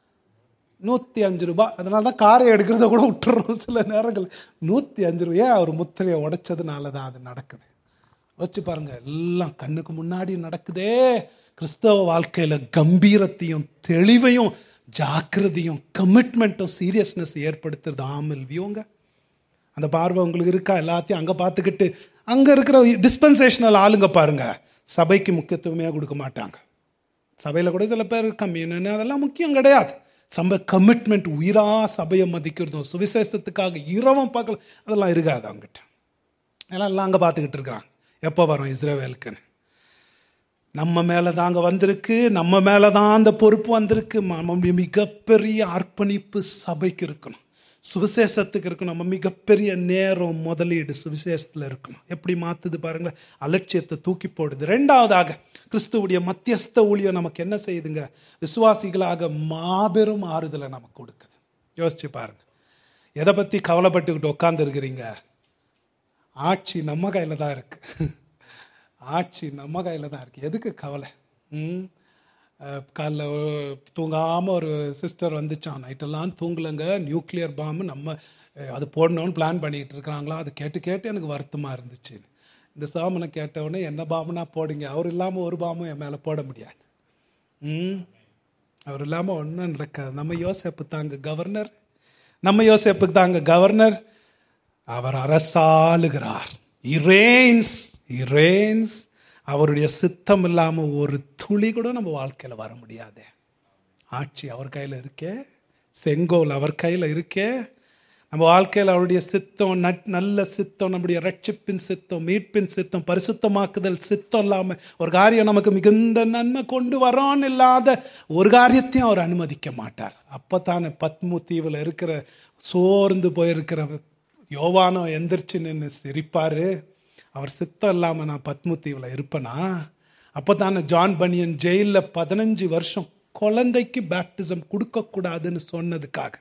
Speaker 1: நூற்றி அஞ்சு ரூபாய் அதனால தான் காரை எடுக்கிறத கூட விட்டுறோம் சில நேரங்கள் நூற்றி அஞ்சு ரூபாய் ஏன் அவர் முத்திரையை உடைச்சதுனால தான் அது நடக்குது வச்சு பாருங்க எல்லாம் கண்ணுக்கு முன்னாடி நடக்குதே கிறிஸ்தவ வாழ்க்கையில கம்பீரத்தையும் தெளிவையும் ஜாக்கிரதையும் கமிட்மெண்ட்டும் சீரியஸ்னஸ் ஏற்படுத்துறது ஆமல் வியூங்க அந்த பார்வை உங்களுக்கு இருக்கா எல்லாத்தையும் அங்கே பார்த்துக்கிட்டு அங்கே இருக்கிற டிஸ்பென்சேஷனல் ஆளுங்க பாருங்க சபைக்கு முக்கியத்துவமே கொடுக்க மாட்டாங்க சபையில் கூட சில பேர் கம்யூனு அதெல்லாம் முக்கியம் கிடையாது சபை கமிட்மெண்ட் உயிரா சபையை மதிக்கிறதும் சுவிசேஷத்துக்காக இரவும் பார்க்கல அதெல்லாம் இருக்காது அவங்ககிட்ட எல்லாம் எல்லாம் அங்கே பார்த்துக்கிட்டு இருக்கிறாங்க எப்போ வரும் இஸ்ரேவேலுக்குன்னு நம்ம மேலே தாங்க வந்திருக்கு நம்ம மேலே தான் அந்த பொறுப்பு வந்திருக்கு நம்முடைய மிகப்பெரிய அர்ப்பணிப்பு சபைக்கு இருக்கணும் சுவிசேஷத்துக்கு இருக்கணும் நம்ம மிகப்பெரிய நேரம் முதலீடு சுவிசேஷத்தில் இருக்கணும் எப்படி மாற்றுது பாருங்களேன் அலட்சியத்தை தூக்கி போடுது ரெண்டாவதாக கிறிஸ்துவுடைய மத்தியஸ்த ஊழியம் நமக்கு என்ன செய்யுதுங்க விசுவாசிகளாக மாபெரும் ஆறுதலை நமக்கு கொடுக்குது யோசிச்சு பாருங்க எதை பற்றி கவலைப்பட்டுக்கிட்டு உட்காந்துருக்கிறீங்க ஆட்சி நம்ம கையில் தான் இருக்கு ஆட்சி நம்ம கையில் தான் இருக்கு எதுக்கு கவலை ம் காலைல தூங்காமல் ஒரு சிஸ்டர் வந்துச்சான் நைட்டெல்லாம் தூங்கலைங்க நியூக்ளியர் பாம்பு நம்ம அஹ், அது போடணும்னு பிளான் பண்ணிகிட்டு இருக்கிறாங்களா அது கேட்டு கேட்டு எனக்கு வருத்தமாக இருந்துச்சு இந்த சாமனை கேட்டவுடனே என்ன பாம்புனா போடுங்க அவர் இல்லாமல் ஒரு பாம்பும் என் மேலே போட முடியாது ம் அவர் இல்லாமல் ஒன்றும் நடக்காது நம்ம யோசேப்பு தாங்க கவர்னர் நம்ம யோசேப்புக்கு தாங்க கவர்னர் அவர் அரசாளுகிறார் இரேன்ஸ் இரேன்ஸ் அவருடைய சித்தம் இல்லாமல் ஒரு துளி கூட நம்ம வாழ்க்கையில் வர முடியாதே ஆட்சி அவர் கையில் இருக்கே செங்கோல் அவர் கையில் இருக்கே நம்ம வாழ்க்கையில் அவருடைய சித்தம் நட் நல்ல சித்தம் நம்முடைய ரட்சிப்பின் சித்தம் மீட்பின் சித்தம் பரிசுத்தமாக்குதல் சித்தம் இல்லாமல் ஒரு காரியம் நமக்கு மிகுந்த நன்மை கொண்டு வரோன்னு இல்லாத ஒரு காரியத்தையும் அவர் அனுமதிக்க மாட்டார் அப்போ தானே பத்மு தீவில் இருக்கிற சோர்ந்து போயிருக்கிற யோவானோ எந்திரிச்சு நின்று சிரிப்பாரு அவர் சித்தம் இல்லாமல் நான் பத்மு தீவில் இருப்பேனா அப்போ தானே ஜான் பனியன் ஜெயிலில் பதினஞ்சு வருஷம் குழந்தைக்கு பேப்டிசம் கொடுக்கக்கூடாதுன்னு சொன்னதுக்காக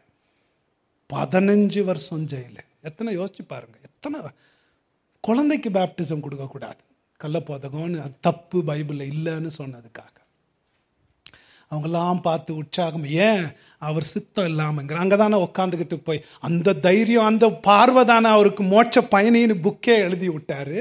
Speaker 1: பதினஞ்சு வருஷம் ஜெயிலு எத்தனை யோசிச்சு பாருங்க எத்தனை குழந்தைக்கு பேப்டிசம் கொடுக்கக்கூடாது கள்ளப்போதகம்னு அது தப்பு பைபிளில் இல்லைன்னு சொன்னதுக்காக அவங்கெல்லாம் பார்த்து உற்சாகம் ஏன் அவர் சித்தம் இல்லாமங்கிற அங்கே தானே உட்காந்துக்கிட்டு போய் அந்த தைரியம் அந்த பார்வை தானே அவருக்கு மோட்ச பயணின்னு புக்கே எழுதி விட்டாரு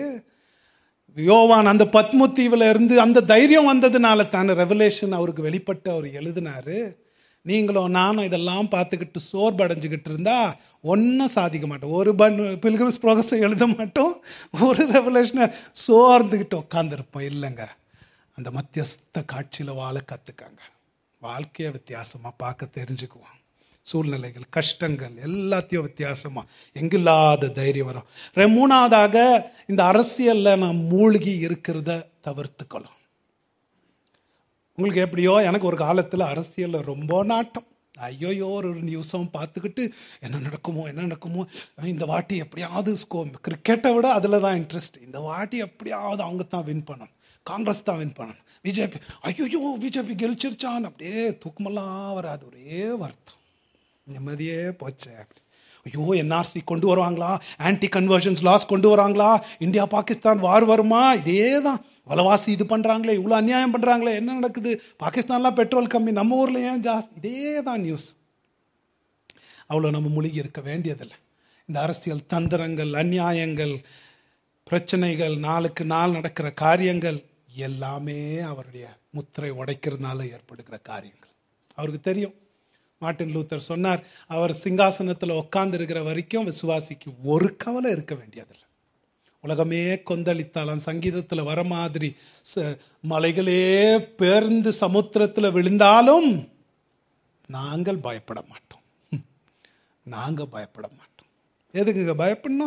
Speaker 1: யோவான் அந்த பத்முத்தீவில் இருந்து அந்த தைரியம் வந்ததுனால தானே ரெவலேஷன் அவருக்கு வெளிப்பட்டு அவர் எழுதினாரு நீங்களும் நானும் இதெல்லாம் பார்த்துக்கிட்டு சோர்வடைஞ்சுக்கிட்டு இருந்தா ஒன்றும் சாதிக்க மாட்டோம் ஒரு பன் பில்கிரிம்ஸ் ப்ரோக்ரஸை எழுத மாட்டோம் ஒரு ரெவலேஷனை சோர்ந்துக்கிட்டு உட்காந்துருப்போம் இல்லைங்க அந்த மத்தியஸ்த காட்சியில் வாழ கற்றுக்காங்க வாழ்க்கையை வித்தியாசமாக பார்க்க தெரிஞ்சுக்குவோம் சூழ்நிலைகள் கஷ்டங்கள் எல்லாத்தையும் வித்தியாசமா எங்கில்லாத தைரியம் வரும் ரெ- மூணாவதாக இந்த அரசியல்ல நாம் மூழ்கி இருக்கிறத தவிர்த்துக்கணும் உங்களுக்கு எப்படியோ எனக்கு ஒரு காலத்தில் அரசியலில் ரொம்ப நாட்டம் ஐயோயோ ஒரு நியூஸும் பார்த்துக்கிட்டு என்ன நடக்குமோ என்ன நடக்குமோ இந்த வாட்டி எப்படியாவது ஸ்கோ கிரிக்கெட்டை விட அதில் தான் இன்ட்ரெஸ்ட் இந்த வாட்டி எப்படியாவது அவங்க தான் வின் பண்ணணும் காங்கிரஸ் தான் வின் பண்ணணும் பிஜேபி ஐயோயோ பிஜேபி கெலிச்சிருச்சான் அப்படியே தூக்கமெல்லாம் வராது ஒரே வருத்தம் நிம்மதியே போச்சே அப்படி ஐயோ என்ஆர்சி கொண்டு வருவாங்களா ஆன்டி கன்வர்ஷன்ஸ் லாஸ் கொண்டு வராங்களா இந்தியா பாகிஸ்தான் வார் வருமா இதே தான் வலவாசி இது பண்ணுறாங்களே இவ்வளோ அநியாயம் பண்ணுறாங்களே என்ன நடக்குது பாகிஸ்தான்லாம் பெட்ரோல் கம்மி நம்ம ஊரில் ஏன் ஜாஸ்தி இதே தான் நியூஸ் அவ்வளோ நம்ம மூழ்கி இருக்க வேண்டியதில்லை இந்த அரசியல் தந்திரங்கள் அநியாயங்கள் பிரச்சனைகள் நாளுக்கு நாள் நடக்கிற காரியங்கள் எல்லாமே அவருடைய முத்திரை உடைக்கிறதுனால ஏற்படுகிற காரியங்கள் அவருக்கு தெரியும் மார்ட்டின் லூத்தர் சொன்னார் அவர் சிங்காசனத்தில் உட்கார்ந்து இருக்கிற வரைக்கும் விசுவாசிக்கு ஒரு கவலை இருக்க வேண்டியதில்லை உலகமே கொந்தளித்தாலும் சங்கீதத்தில் வர மாதிரி ச- மலைகளே பேர்ந்து சமுத்திரத்தில் விழுந்தாலும் நாங்கள் பயப்பட மாட்டோம் நாங்கள் பயப்பட மாட்டோம் எதுக்குங்க பயப்படணும்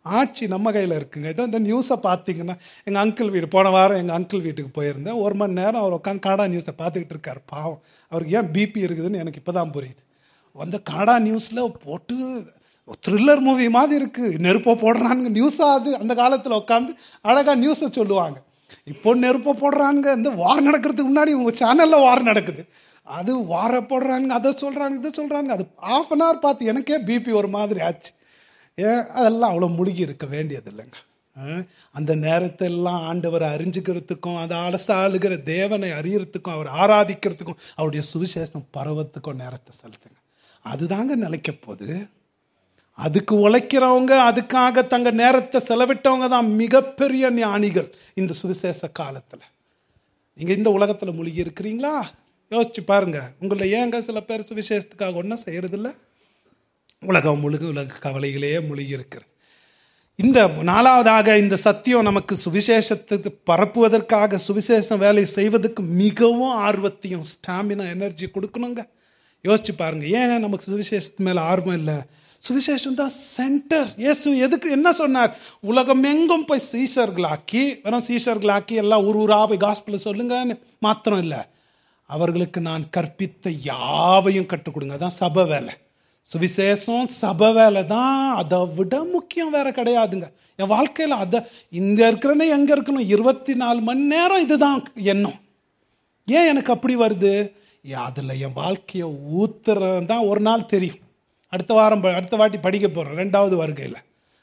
Speaker 1: ஆட்சி நம்ம கையில் இருக்குங்க இதோ இந்த நியூஸை பார்த்தீங்கன்னா எங்கள் அங்கிள் வீடு போன வாரம் எங்கள் அங்கிள் வீட்டுக்கு போயிருந்தேன் ஒரு மணி நேரம் அவர் உட்காந்து காடா நியூஸை பார்த்துக்கிட்டு இருக்கார் பாவம் அவருக்கு ஏன் பிபி இருக்குதுன்னு எனக்கு இப்போ தான் புரியுது அந்த காடா நியூஸில் போட்டு த்ரில்லர் மூவி மாதிரி இருக்குது நெருப்பை போடுறானுங்க நியூஸாக அது அந்த காலத்தில் உட்காந்து அழகாக நியூஸை சொல்லுவாங்க இப்போ நெருப்பை போடுறானுங்க இந்த வார் நடக்கிறதுக்கு முன்னாடி உங்கள் சேனலில் வார் நடக்குது அது வார போடுறாங்க அதை சொல்கிறாங்க இதை சொல்கிறாங்க அது ஆஃப் அன் ஹவர் பார்த்து எனக்கே பிபி ஒரு மாதிரி ஆச்சு ஏன் அதெல்லாம் அவ்வளோ முழுகி இருக்க வேண்டியது இல்லைங்க அஹ் அந்த நேரத்தை எல்லாம் ஆண்டவரை அறிஞ்சுக்கிறதுக்கும் அதை அரசு ஆளுகிற தேவனை அறியறதுக்கும் அவர் ஆராதிக்கிறதுக்கும் அவருடைய சுவிசேஷம் பரவத்துக்கும் நேரத்தை செலுத்துங்க அதுதாங்க நிலைக்க போகுது அதுக்கு உழைக்கிறவங்க அதுக்காக தங்க நேரத்தை செலவிட்டவங்க தான் மிகப்பெரிய ஞானிகள் இந்த சுவிசேஷ காலத்தில் நீங்கள் இந்த உலகத்தில் மூழ்கி இருக்கிறீங்களா யோசிச்சு பாருங்க உங்களை ஏங்க சில பேர் சுவிசேஷத்துக்காக ஒன்றும் செய்யறதில்ல உலகம் முழுக உலக கவலைகளே மூழ்கி இருக்கிறது இந்த நாலாவதாக இந்த சத்தியம் நமக்கு சுவிசேஷத்தை பரப்புவதற்காக சுவிசேஷம் வேலை செய்வதற்கு மிகவும் ஆர்வத்தையும் ஸ்டாமினா எனர்ஜி கொடுக்கணுங்க யோசிச்சு பாருங்க ஏன் நமக்கு சுவிசேஷத்து மேல ஆர்வம் இல்லை சுவிசேஷம் தான் சென்டர் இயேசு எதுக்கு என்ன சொன்னார் உலகம் எங்கும் போய் சீசர்களாக்கி வெறும் சீசர்களாக்கி எல்லாம் ஊர் ஊரா போய் காஸ்பிள சொல்லுங்கன்னு மாத்திரம் இல்லை அவர்களுக்கு நான் கற்பித்த யாவையும் கற்றுக் கொடுங்க அதான் சபை வேலை சுவிசேஷம் சபை வேலை தான் அதை விட முக்கியம் வேற கிடையாதுங்க என் வாழ்க்கையில் அதை இங்க இருக்கிறனே எங்க இருக்கணும் இருபத்தி நாலு மணி நேரம் இதுதான் எண்ணம் ஏன் எனக்கு அப்படி வருது அதில் என் வாழ்க்கையை ஊத்துறது தான் ஒரு நாள் தெரியும் அடுத்த வாரம் ப- அடுத்த வாட்டி படிக்க போகிறோம் ரெண்டாவது வருகையில்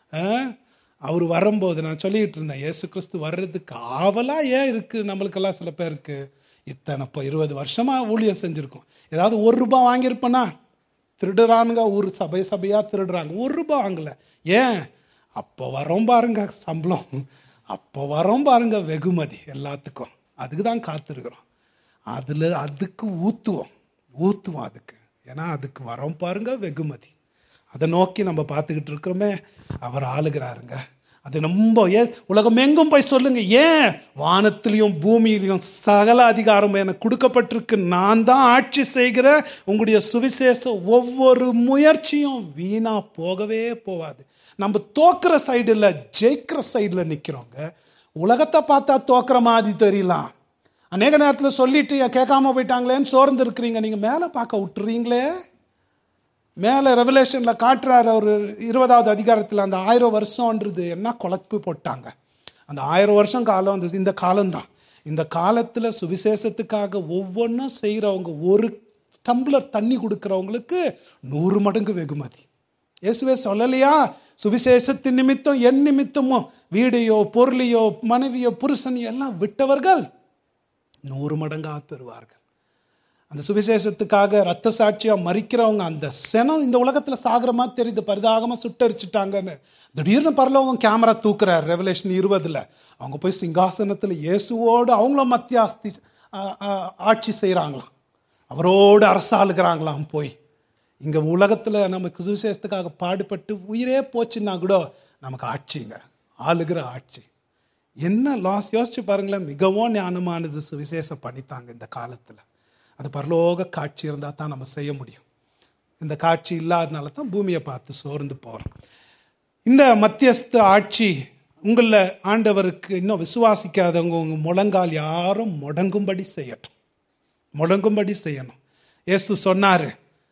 Speaker 1: அவர் வரும்போது நான் சொல்லிக்கிட்டு இருந்தேன் இயேசு கிறிஸ்து வர்றதுக்கு ஆவலாக ஏன் இருக்குது நம்மளுக்கெல்லாம் சில பேருக்கு இத்தனை இப்போ இருபது வருஷமாக ஊழியம் செஞ்சுருக்கோம் ஏதாவது ஒரு ரூபாய் வாங்கியிருப்பேனா திருடுறானுங்க ஒரு சபை சபையாக திருடுறாங்க ஒரு ரூபாய் வாங்கல ஏன் அப்போ வரோம் பாருங்க சம்பளம் அப்போ வரோம் பாருங்க வெகுமதி எல்லாத்துக்கும் அதுக்கு தான் காத்திருக்கிறோம் அதில் அதுக்கு ஊற்றுவோம் ஊற்றுவோம் அதுக்கு ஏன்னா அதுக்கு வரோம் பாருங்க வெகுமதி அதை நோக்கி நம்ம பார்த்துக்கிட்டு இருக்கிறோமே அவர் ஆளுகிறாருங்க அது ரொம்ப ஏ உலகம் எங்கும் போய் சொல்லுங்க ஏன் வானத்திலையும் பூமியிலையும் சகல அதிகாரம் எனக்கு கொடுக்கப்பட்டிருக்கு நான் தான் ஆட்சி செய்கிற உங்களுடைய சுவிசேஷ ஒவ்வொரு முயற்சியும் வீணா போகவே போகாது நம்ம தோக்குற சைடு இல்லை ஜெயிக்கிற சைடில் நிற்கிறோங்க உலகத்தை பார்த்தா தோக்குற மாதிரி தெரியலாம் அநேக நேரத்தில் சொல்லிட்டு "ஏன் கேட்காம போயிட்டாங்களேன்னு சோர்ந்து இருக்கிறீங்க நீங்கள் மேலே பார்க்க விட்டுறீங்களே மேலே ரெவலேஷனில் காட்டுறாரு ஒரு இருபதாவது அதிகாரத்தில் அந்த ஆயிரம் வருஷம்ன்றது என்ன குழப்பு போட்டாங்க அந்த ஆயிரம் வருஷம் காலம் அந்த இந்த காலம்தான் இந்த காலத்தில் சுவிசேஷத்துக்காக ஒவ்வொன்றும் செய்கிறவங்க ஒரு டம்ளர் தண்ணி கொடுக்குறவங்களுக்கு நூறு மடங்கு வெகுமதி இயேசுவே சொல்லலையா சுவிசேஷத்தின் நிமித்தம் என் நிமித்தமோ வீடையோ பொருளையோ மனைவியோ புருஷனையோ எல்லாம் விட்டவர்கள் நூறு மடங்காக பெறுவார்கள் அந்த சுவிசேஷத்துக்காக ரத்த சாட்சியா மறிக்கிறவங்க அந்த செனம் இந்த உலகத்துல சாகிற மாதிரி தெரியுது பரிதாகமா சுட்டரிச்சுட்டாங்கன்னு திடீர்னு பரலோகம் கேமரா தூக்குறார் ரெவலேஷன் இருபதுல அவங்க போய் சிங்காசனத்துல இயேசுவோடு அவங்களும் மத்தியாஸ்தி ஆ- ஆ- ஆட்சி செய்றாங்களாம் அவரோடு அரசாளுகிறாங்களாம் போய் இங்க உலகத்துல நமக்கு சுவிசேஷத்துக்காக பாடுபட்டு உயிரே போச்சுன்னா கூட நமக்கு ஆட்சிங்க ஆளுகிற ஆட்சி என்ன லாஸ் யோசிச்சு பாருங்களேன் மிகவும் ஞானமானது சுவிசேஷம் பண்ணித்தாங்க இந்த காலத்துல அது பரலோக காட்சி இருந்தால் தான் நம்ம செய்ய முடியும் இந்த காட்சி இல்லாதனால தான் பூமியை பார்த்து சோர்ந்து போகிறோம் இந்த மத்தியஸ்த ஆட்சி உங்களில் ஆண்டவருக்கு இன்னும் விசுவாசிக்காதவங்க உங்க முழங்கால் யாரும் முடங்கும்படி செய்யட்டும் முடங்கும்படி செய்யணும் இயேசு சொன்னாரு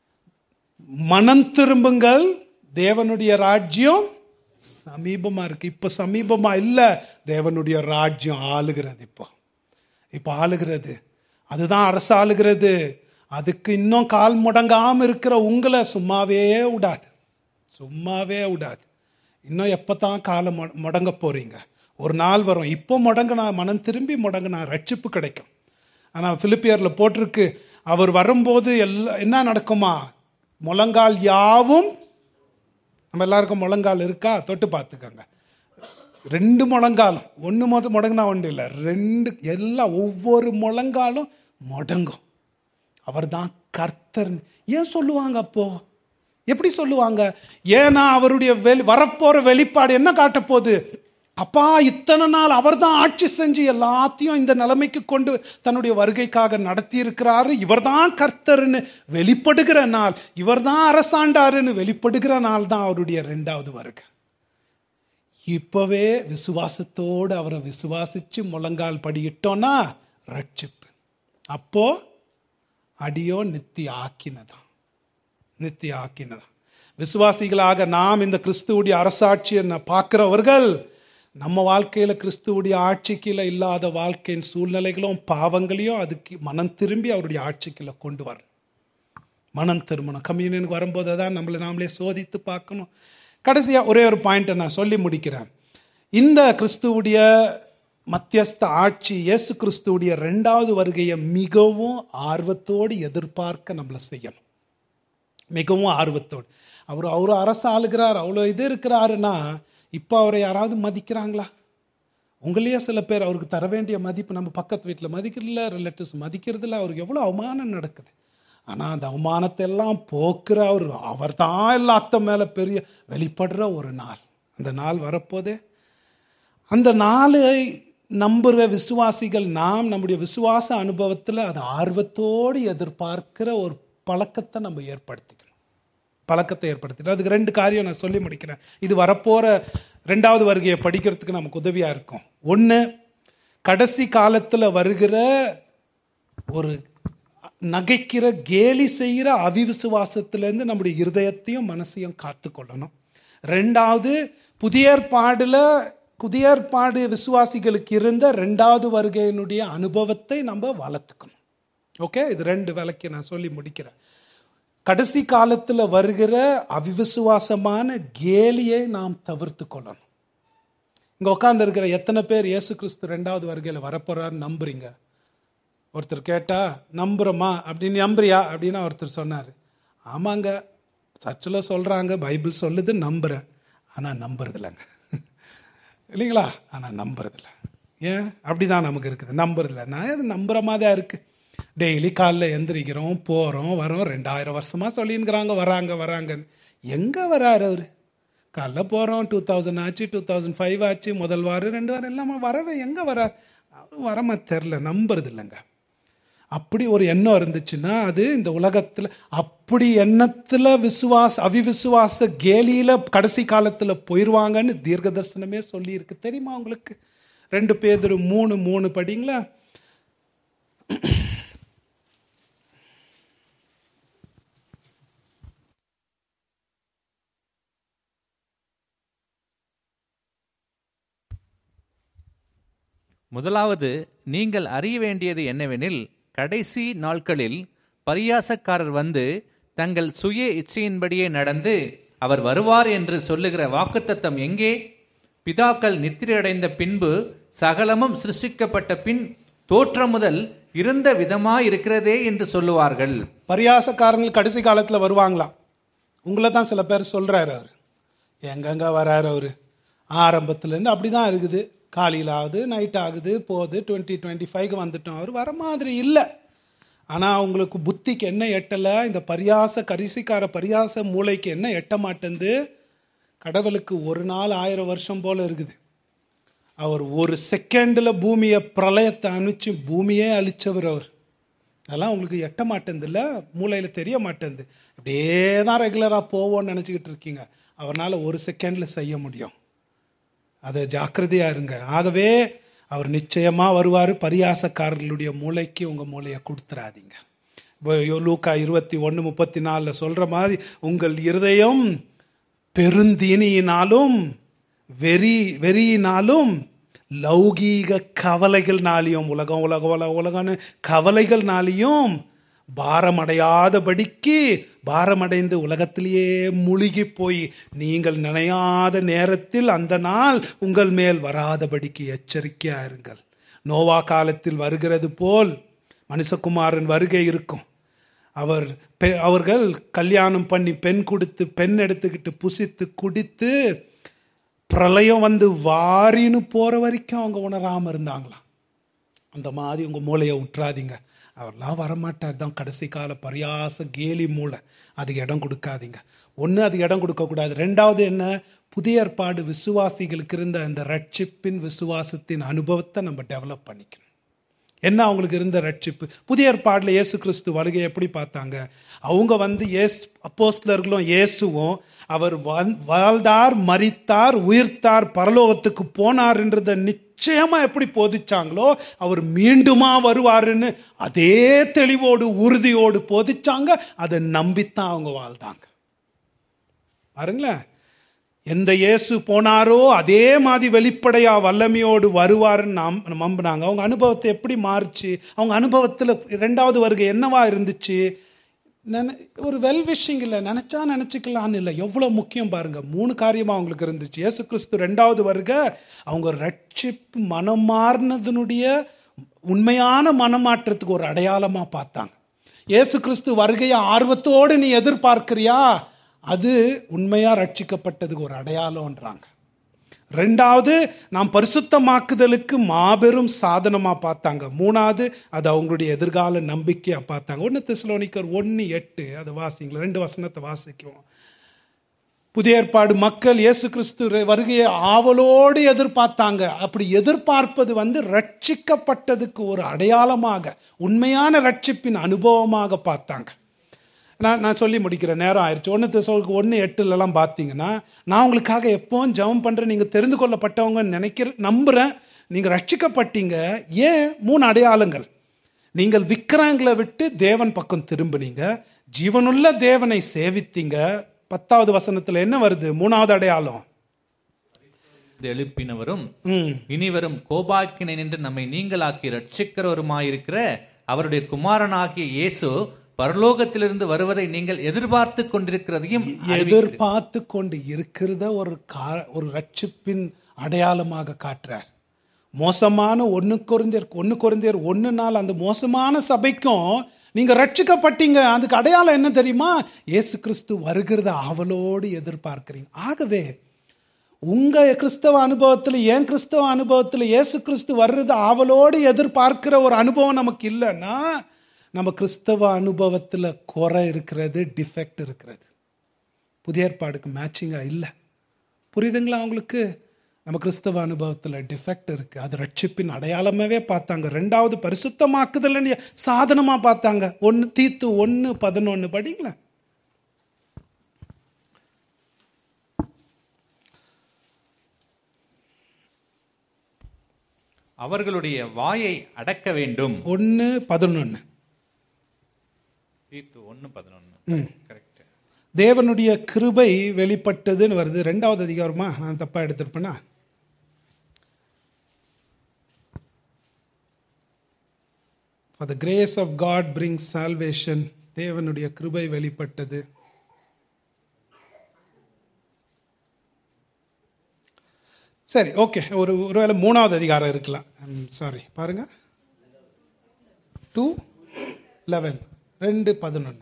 Speaker 1: மனம் திரும்புங்கள் தேவனுடைய ராஜ்யம் சமீபமா இருக்கு இப்ப சமீபமா இல்ல தேவனுடைய ராஜ்யம் ஆளுகிறது இப்போ இப்போ ஆளுகிறது அதுதான் அரசு ஆளுகிறது அதுக்கு இன்னும் கால் முடங்காம இருக்கிற உங்களை சும்மாவே விடாது சும்மாவே விடாது இன்னும் எப்போ தான் காலை மு- முடங்க போறீங்க ஒரு நாள் வரும் இப்போ முடங்கினா மனம் திரும்பி முடங்கினா ரட்சிப்பு கிடைக்கும் ஆனால் பிலிப்பியரில் போட்டிருக்கு அவர் வரும்போது எல்லா என்ன நடக்குமா முழங்கால் யாவும் நம்ம எல்லாருக்கும் முழங்கால் இருக்கா தொட்டு பார்த்துக்கோங்க ரெண்டு முழங்காலும் ஒன்று மொதல் முடங்கினா ஒன்று இல்லை ரெண்டு எல்லாம் ஒவ்வொரு முழங்காலும் முடங்கும் அவர் தான் கர்த்தர் ஏன் சொல்லுவாங்க அப்போ எப்படி சொல்லுவாங்க ஏன்னா அவருடைய வெளி வரப்போற வெளிப்பாடு என்ன காட்ட போகுது அப்பா இத்தனை நாள் அவர் தான் ஆட்சி செஞ்சு எல்லாத்தையும் இந்த நிலைமைக்கு கொண்டு தன்னுடைய வருகைக்காக நடத்தி இருக்கிறாரு இவர் தான் கர்த்தர்னு வெளிப்படுகிற நாள் இவர் தான் அரசாண்டாருன்னு வெளிப்படுகிற நாள் தான் அவருடைய ரெண்டாவது வருகை இப்பவே விசுவாசத்தோடு அவரை விசுவாசிச்சு முழங்கால் படியிட்டோன்னா ரட்சிப்பு அப்போ அடியோ நித்திய ஆக்கினதான் நித்திய ஆக்கினதான் விசுவாசிகளாக நாம் இந்த கிறிஸ்துவுடைய அரசாட்சியை ந- பார்க்கிறவர்கள் நம்ம வாழ்க்கையில கிறிஸ்துவுடைய ஆட்சிக்குள்ள இல்லாத வாழ்க்கையின் சூழ்நிலைகளும் பாவங்களையும் அதுக்கு மனம் திரும்பி அவருடைய ஆட்சிக்குள்ள கொண்டு வரணும் மனம் திரும்பணும் கம்யூனியனுக்கு வரும்போது தான் நம்மளை நாமளே சோதித்து பார்க்கணும் கடைசியா ஒரே ஒரு பாயிண்ட்டை நான் சொல்லி முடிக்கிறேன் இந்த கிறிஸ்துவுடைய மத்தியஸ்த ஆட்சி இயேசு கிறிஸ்துவுடைய ரெண்டாவது வருகையை மிகவும் ஆர்வத்தோடு எதிர்பார்க்க நம்மளை செய்யணும் மிகவும் ஆர்வத்தோடு அவர் அவர் அரசு ஆளுகிறார் அவ்வளோ இது இருக்கிறாருன்னா இப்போ அவரை யாராவது மதிக்கிறாங்களா உங்களையே சில பேர் அவருக்கு தர வேண்டிய மதிப்பு நம்ம பக்கத்து வீட்டில் மதிக்கிறதில்ல ரிலேட்டிவ்ஸ் மதிக்கிறதில்ல அவருக்கு எவ்வளோ அவமானம் நடக்குது ஆனால் அந்த அவமானத்தை எல்லாம் போக்குற அவர் அவர் தான் எல்லாத்த மேலே பெரிய வெளிப்படுற ஒரு நாள் அந்த நாள் வரப்போதே அந்த நாளை நம்புகிற விசுவாசிகள் நாம் நம்முடைய விசுவாச அனுபவத்தில் அதை ஆர்வத்தோடு எதிர்பார்க்கிற ஒரு பழக்கத்தை நம்ம ஏற்படுத்திக்கணும் பழக்கத்தை ஏற்படுத்திட்டு அதுக்கு ரெண்டு காரியம் நான் சொல்லி முடிக்கிறேன் இது வரப்போற ரெண்டாவது வருகையை படிக்கிறதுக்கு நமக்கு உதவியா இருக்கும் ஒன்று கடைசி காலத்தில் வருகிற ஒரு நகைக்கிற கேலி செய்கிற அவிவிசுவாசத்திலேருந்து நம்முடைய இருதயத்தையும் மனசையும் காத்துக்கொள்ளணும் ரெண்டாவது புதிய ஏற்பாடுல புதிய ஏற்பாடு விசுவாசிகளுக்கு இருந்த ரெண்டாவது வருகையினுடைய அனுபவத்தை நம்ம வளர்த்துக்கணும் ஓகே இது ரெண்டு விளக்கி நான் சொல்லி முடிக்கிறேன் கடைசி காலத்தில் வருகிற அவிவிசுவாசமான கேலியை நாம் தவிர்த்து கொள்ளணும் இங்கே உட்கார்ந்து இருக்கிற எத்தனை பேர் இயேசு கிறிஸ்து ரெண்டாவது வருகையில் வரப்போறாருன்னு நம்புறீங்க ஒருத்தர் கேட்டா நம்புறோமா அப்படின்னு நம்புறியா அப்படின்னு ஒருத்தர் சொன்னார் ஆமாங்க சர்ச்சில் சொல்கிறாங்க பைபிள் சொல்லுது நம்புகிறேன் ஆனால் நம்புறதில்லைங்க இல்லைங்களா ஆனால் நம்புறதில்ல ஏன் அப்படிதான் நமக்கு இருக்குது நம்புறதில்ல நான் அது நம்புற மாதிரி தான் இருக்குது டெய்லி காலைல எந்திரிக்கிறோம் போகிறோம் வரோம் ரெண்டாயிரம் வருஷமாக சொல்லின்னுக்கிறாங்க வராங்க வராங்கன்னு எங்கே வராரு அவர் காலைல போகிறோம் டூ தௌசண்ட் ஆச்சு டூ தௌசண்ட் ஃபைவ் ஆச்சு முதல் வாரம் ரெண்டு வாரம் எல்லாமே வரவே எங்கே வரார் வரமா தெரில நம்புறது இல்லைங்க அப்படி ஒரு எண்ணம் இருந்துச்சுன்னா அது இந்த உலகத்தில் அப்படி எண்ணத்தில் விசுவாச அவிவிசுவாச கேலியில் கடைசி காலத்தில் போயிடுவாங்கன்னு தீர்க்க தரிசனமே சொல்லியிருக்கு தெரியுமா உங்களுக்கு ரெண்டு பேர் மூணு மூணு படிங்களா
Speaker 2: முதலாவது நீங்கள் அறிய வேண்டியது என்னவெனில் கடைசி நாட்களில் பரியாசக்காரர் வந்து தங்கள் சுய இச்சையின்படியே நடந்து அவர் வருவார் என்று சொல்லுகிற வாக்குத்தத்தம் எங்கே பிதாக்கள் நித்திரையடைந்த பின்பு சகலமும் சிருஷ்டிக்கப்பட்ட பின் தோற்றம் முதல் இருந்த விதமாய் இருக்கிறதே என்று சொல்லுவார்கள்
Speaker 1: பரியாசக்காரங்கள் கடைசி காலத்தில் வருவாங்களாம் உங்களை தான் சில பேர் சொல்கிறாரு அவர் எங்கெங்க வராரு அவர் ஆரம்பத்துலேருந்து அப்படி தான் இருக்குது காலையில் ஆகுது நைட் ஆகுது போகுது டுவெண்ட்டி டுவெண்ட்டி ஃபைவ்க்கு வந்துட்டோம் அவர் வர மாதிரி இல்லை ஆனால் உங்களுக்கு புத்திக்கு என்ன எட்டலை இந்த பரியாச கரிசிக்கார பரியாச மூளைக்கு என்ன எட்ட மாட்டேங்குது கடவுளுக்கு ஒரு நாள் ஆயிரம் வருஷம் போல இருக்குது அவர் ஒரு செகண்டில் பூமியை பிரளயத்தை அனுப்பிச்சு பூமியே அழிச்சவர் அவர் அதெல்லாம் உங்களுக்கு எட்ட மாட்டேங்குதுல்ல மூளையில் தெரிய மாட்டேங்குது அப்படியே தான் ரெகுலராக போவோம்னு நினச்சிக்கிட்டு இருக்கீங்க அவரால் ஒரு செகண்டில் செய்ய முடியும் அதை ஜாக்கிரதையாக இருங்க ஆகவே அவர் நிச்சயமாக வருவார் பரியாசக்காரர்களுடைய மூளைக்கு உங்கள் மூளையை கொடுத்துறாதீங்க இப்போ லூக்கா இருபத்தி ஒன்று முப்பத்தி நாலில் சொல்கிற மாதிரி உங்கள் இருதயம் பெருந்தீனியினாலும் வெறி வெறியினாலும் லௌகீக கவலைகள்னாலையும் உலகம் உலகம் உலக உலகம்னு கவலைகள்னாலையும் பாரமடையாதபடிக்கு பாரமடைந்து உலகத்திலேயே முழுகி போய் நீங்கள் நினையாத நேரத்தில் அந்த நாள் உங்கள் மேல் வராதபடிக்கு எச்சரிக்கையா இருங்கள் நோவா காலத்தில் வருகிறது போல் மனுஷகுமாரன் வருகை இருக்கும் அவர் பெ- அவர்கள் கல்யாணம் பண்ணி பெண் கொடுத்து பெண் எடுத்துக்கிட்டு புசித்து குடித்து பிரளயம் வந்து வாரின்னு போற வரைக்கும் அவங்க உணராம இருந்தாங்களாம் அந்த மாதிரி உங்க மூளையை விட்டுறாதீங்க அவர்லாம் வரமாட்டார் தான் கடைசி கால பரியாச கேலி மூளை அதுக்கு இடம் கொடுக்காதீங்க ஒன்று அதுக்கு இடம் கொடுக்கக்கூடாது ரெண்டாவது என்ன புதிய ஏற்பாடு விசுவாசிகளுக்கு இருந்த அந்த ரட்சிப்பின் விசுவாசத்தின் அனுபவத்தை நம்ம டெவலப் பண்ணிக்கணும் என்ன அவங்களுக்கு இருந்த ரட்சிப்பு புதிய ஏற்பாட்டில் இயேசு கிறிஸ்து வருகை எப்படி பார்த்தாங்க அவங்க வந்து இயேசு அப்போஸ்தலர்களும் இயேசுவும் அவர் வந்- வாழ்ந்தார் மரித்தார் உயிர்த்தார் பரலோகத்துக்கு போனார்ன்றத நிச்சயமா எப்படி போதிச்சாங்களோ அவர் மீண்டுமா வருவாருன்னு அதே தெளிவோடு உறுதியோடு போதிச்சாங்க அதை நம்பித்தான் அவங்க வாழ்ந்தாங்க பாருங்களேன் எந்த இயேசு போனாரோ அதே மாதிரி வெளிப்படையா வல்லமையோடு வருவாருன்னு நாம் நம்பினாங்க அவங்க அனுபவத்தை எப்படி மாறுச்சு அவங்க அனுபவத்தில் ரெண்டாவது வருகை என்னவா இருந்துச்சு நினை ஒரு வெல் விஷிங் இல்லை நினச்சா நினச்சிக்கலான்னு இல்லை எவ்வளோ முக்கியம் பாருங்க மூணு காரியமாக அவங்களுக்கு இருந்துச்சு இயேசு கிறிஸ்து ரெண்டாவது வருக அவங்க ரட்சிப்பு மனம் மாறினதுனுடைய உண்மையான மனமாற்றத்துக்கு ஒரு அடையாளமாக பார்த்தாங்க இயேசு கிறிஸ்து வருகையை ஆர்வத்தோடு நீ எதிர்பார்க்கிறியா அது உண்மையா ரட்சிக்கப்பட்டதுக்கு ஒரு அடையாளம்ன்றாங்க ரெண்டாவது நாம் பரிசுத்தமாக்குதலுக்கு மாபெரும் சாதனமா பார்த்தாங்க மூணாவது அது அவங்களுடைய எதிர்கால நம்பிக்கையா பார்த்தாங்க ஒன்று தெசலோனிக்கர் ஒன்று எட்டு அதை வாசிங்களா ரெண்டு வசனத்தை வாசிக்குவோம் புதிய ஏற்பாடு மக்கள் இயேசு கிறிஸ்து ர- வருகையை ஆவலோடு எதிர்பார்த்தாங்க அப்படி எதிர்பார்ப்பது வந்து ரட்சிக்கப்பட்டதுக்கு ஒரு அடையாளமாக உண்மையான ரட்சிப்பின் அனுபவமாக பார்த்தாங்க நான் நான் சொல்லி முடிக்கிறேன் நேரம் ஆயிடுச்சு ஒன்று திசைக்கு ஒன்று எட்டுலலாம் பார்த்தீங்கன்னா நான் உங்களுக்காக எப்பவும் ஜெபம் பண்ணுறேன் நீங்கள் தெரிந்து கொள்ளப்பட்டவங்கன்னு நினைக்கிற நம்புகிறேன் நீங்கள் ரட்சிக்கப்பட்டீங்க ஏன் மூணு அடையாளங்கள் நீங்கள் விக்கிரங்களை விட்டு தேவன் பக்கம் திரும்பினீங்க ஜீவனுள்ள தேவனை சேவித்தீங்க பத்தாவது வசனத்தில் என்ன வருது மூணாவது அடையாளம்
Speaker 2: எழுப்பினவரும்
Speaker 1: ம்
Speaker 2: இனிவரும் கோபாக்கினை நின்று நம்மை நீங்களாக்கி ரட்சிக்கிறவருமாயிருக்கிற அவருடைய குமாரனாகிய இயேசு பரலோகத்திலிருந்து வருவதை நீங்கள் எதிர்பார்த்து கொண்டிருக்கிறதையும்
Speaker 1: எதிர்பார்த்து கொண்டு இருக்கிறத ஒரு கா ஒரு ரட்சிப்பின் அடையாளமாக காட்டுறார் மோசமான ஒன்று குறைந்தர் ஒன்று குறைந்தர் ஒன்று நாள் அந்த மோசமான சபைக்கும் நீங்க ரட்சிக்கப்பட்டீங்க அதுக்கு அடையாளம் என்ன தெரியுமா இயேசு கிறிஸ்து வருகிறத ஆவலோடு எதிர்பார்க்கிறீங்க ஆகவே உங்க கிறிஸ்தவ அனுபவத்தில் என் கிறிஸ்தவ அனுபவத்தில் இயேசு கிறிஸ்து வர்றது ஆவலோடு எதிர்பார்க்கிற ஒரு அனுபவம் நமக்கு இல்லைன்னா நம்ம கிறிஸ்தவ அனுபவத்தில் குறை இருக்கிறது டிஃபெக்ட் இருக்கிறது புதிய ஏற்பாடுக்கு மேட்சிங்காக இல்லை புரியுதுங்களா அவங்களுக்கு நம்ம கிறிஸ்தவ அனுபவத்தில் டிஃபெக்ட் இருக்கு அது ரட்சிப்பின் அடையாளமாவே பார்த்தாங்க ரெண்டாவது பரிசுத்தமாக்குதல் சாதனமாக பார்த்தாங்க ஒன்று தீத்து ஒன்று பதினொன்று படிங்களேன்
Speaker 2: அவர்களுடைய வாயை அடக்க வேண்டும்
Speaker 1: ஒன்று பதினொன்று
Speaker 2: தீத்து ஒன்னு பதினொன்னு கரெக்ட்
Speaker 1: தேவனுடைய கிருபை வெளிப்பட்டதுன்னு வருது ரெண்டாவது அதிகாரமா நான் தப்பா எடுத்திருப்பேனா For the grace of God brings salvation தேவனுடைய கிருபை வெளிப்பட்டது சரி ஓகே ஒரு ஒருவேளை மூணாவது அதிகாரம் இருக்கலாம் சாரி பாருங்க டூ லெவன் ரெண்டு பதினொன்று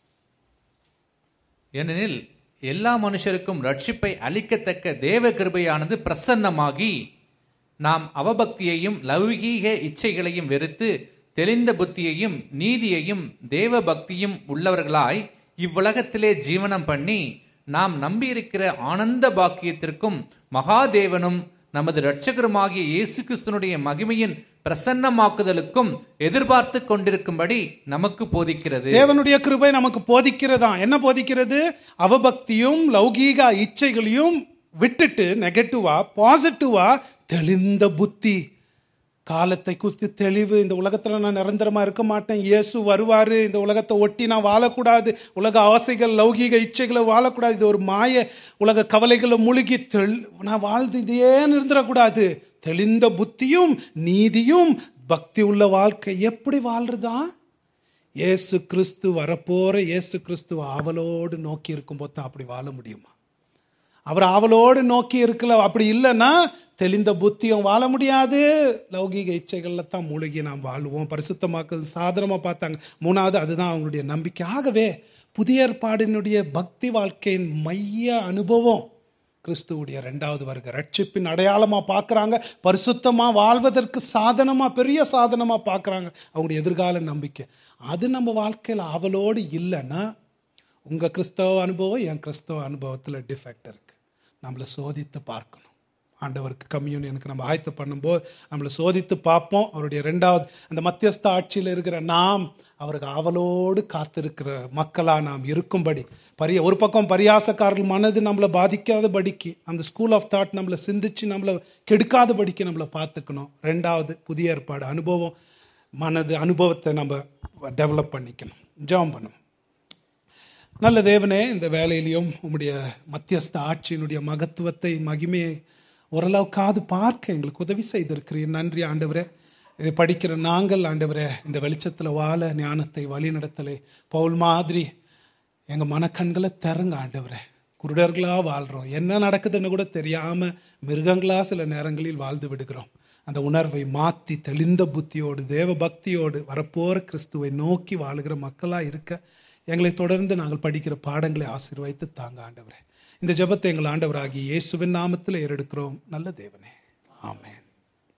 Speaker 2: ஏனெனில் எல்லா மனுஷருக்கும் ரட்சிப்பை அளிக்கத்தக்க தேவ கிருபையானது பிரசன்னமாகி நாம் அவபக்தியையும் லௌகீக இச்சைகளையும் வெறுத்து தெளிந்த புத்தியையும் நீதியையும் தேவ பக்தியும் உள்ளவர்களாய் இவ்வுலகத்திலே ஜீவனம் பண்ணி நாம் நம்பியிருக்கிற ஆனந்த பாக்கியத்திற்கும் மகாதேவனும் நமது இரட்சகருமாகிய இயேசு கிறிஸ்துனுடைய மகிமையின் பிரசன்னமாக்குதலுக்கும் எதிர்பார்த்து கொண்டிருக்கும்படி நமக்கு போதிக்கிறது
Speaker 1: தேவனுடைய கிருபை நமக்கு போதிக்கிறதா என்ன போதிக்கிறது அவபக்தியும் லௌகீக இச்சைகளையும் விட்டுட்டு நெகட்டிவா பாசிட்டிவா தெளிந்த புத்தி காலத்தை குறித்து தெளிவு இந்த உலகத்துல நான் நிரந்தரமா இருக்க மாட்டேன் இயேசு வருவாரு இந்த உலகத்தை ஒட்டி நான் வாழக்கூடாது உலக ஆசைகள் லௌகீக இச்சைகளை வாழக்கூடாது இது ஒரு மாய உலக கவலைகளை முழுகி தெள் நான் வாழ்ந்து இதே இருந்துடக்கூடாது தெளிந்த புத்தியும் நீதியும் பக்தி உள்ள வாழ்க்கை எப்படி வாழ்றதா இயேசு கிறிஸ்து வரப்போற இயேசு கிறிஸ்து ஆவலோடு நோக்கி இருக்கும்போது தான் அப்படி வாழ முடியுமா அவர் ஆவலோடு நோக்கி இருக்கல அப்படி இல்லைன்னா தெளிந்த புத்தியும் வாழ முடியாது லௌகீக இச்சைகள்ல தான் மூழ்கி நாம் வாழ்வோம் பரிசுத்தமாக்கல் சாதனமா பார்த்தாங்க மூணாவது அதுதான் அவங்களுடைய நம்பிக்கை ஆகவே புதிய ஏற்பாடினுடைய பக்தி வாழ்க்கையின் மைய அனுபவம் கிறிஸ்துவுடைய ரெண்டாவது வருகை ரட்சிப்பின் அடையாளமா பார்க்கறாங்க பரிசுத்தமா வாழ்வதற்கு சாதனமா பெரிய சாதனமா பார்க்கறாங்க அவங்களுடைய எதிர்கால நம்பிக்கை அது நம்ம வாழ்க்கையில் ஆவலோடு இல்லைன்னா உங்க கிறிஸ்தவ அனுபவம் என் கிறிஸ்தவ அனுபவத்தில் டிஃபெக்ட் இருக்கு நம்மளை சோதித்து பார்க்கணும் ஆண்டவருக்கு கம்யூனியனுக்கு நம்ம ஆயத்த பண்ணும்போது நம்மளை சோதித்து பார்ப்போம் அவருடைய ரெண்டாவது அந்த மத்தியஸ்த ஆட்சியில் இருக்கிற நாம் அவருக்கு ஆவலோடு காத்திருக்கிற மக்களாக நாம் இருக்கும்படி பரிய ஒரு பக்கம் பரியாசக்காரர்கள் மனது நம்மளை பாதிக்காதபடிக்கு அந்த ஸ்கூல் ஆஃப் தாட் நம்மளை சிந்திச்சு நம்மளை கெடுக்காதபடிக்கு நம்மளை பார்த்துக்கணும் ரெண்டாவது புதிய ஏற்பாடு அனுபவம் மனது அனுபவத்தை நம்ம டெவலப் பண்ணிக்கணும் ஜாம் பண்ணணும் நல்ல தேவனே இந்த வேலையிலையும் உம்முடைய மத்தியஸ்த ஆட்சியினுடைய மகத்துவத்தை மகிமையை ஓரளவுக்காவது பார்க்க எங்களுக்கு உதவி செய்திருக்கிறீர் நன்றி ஆண்டவரே இதை படிக்கிற நாங்கள் ஆண்டவரே இந்த வெளிச்சத்தில் வாழ ஞானத்தை வழி நடத்தலை பவுல் மாதிரி எங்கள் மனக்கண்களை திறங்க ஆண்டவரே குருடர்களாக வாழ்கிறோம் என்ன நடக்குதுன்னு கூட தெரியாமல் மிருகங்களாக சில நேரங்களில் வாழ்ந்து விடுகிறோம் அந்த உணர்வை மாற்றி தெளிந்த புத்தியோடு தேவ பக்தியோடு வரப்போகிற கிறிஸ்துவை நோக்கி வாழுகிற மக்களாக இருக்க எங்களை தொடர்ந்து நாங்கள் படிக்கிற பாடங்களை ஆசீர்வைத்து தாங்க ஆண்டவரே இந்த ஜெபத்தை எங்கள் ஆண்டவராகிய இயேசுவின் நாமத்தில் ஏறெடுக்கிறோம் நல்ல தேவனே ஆமென்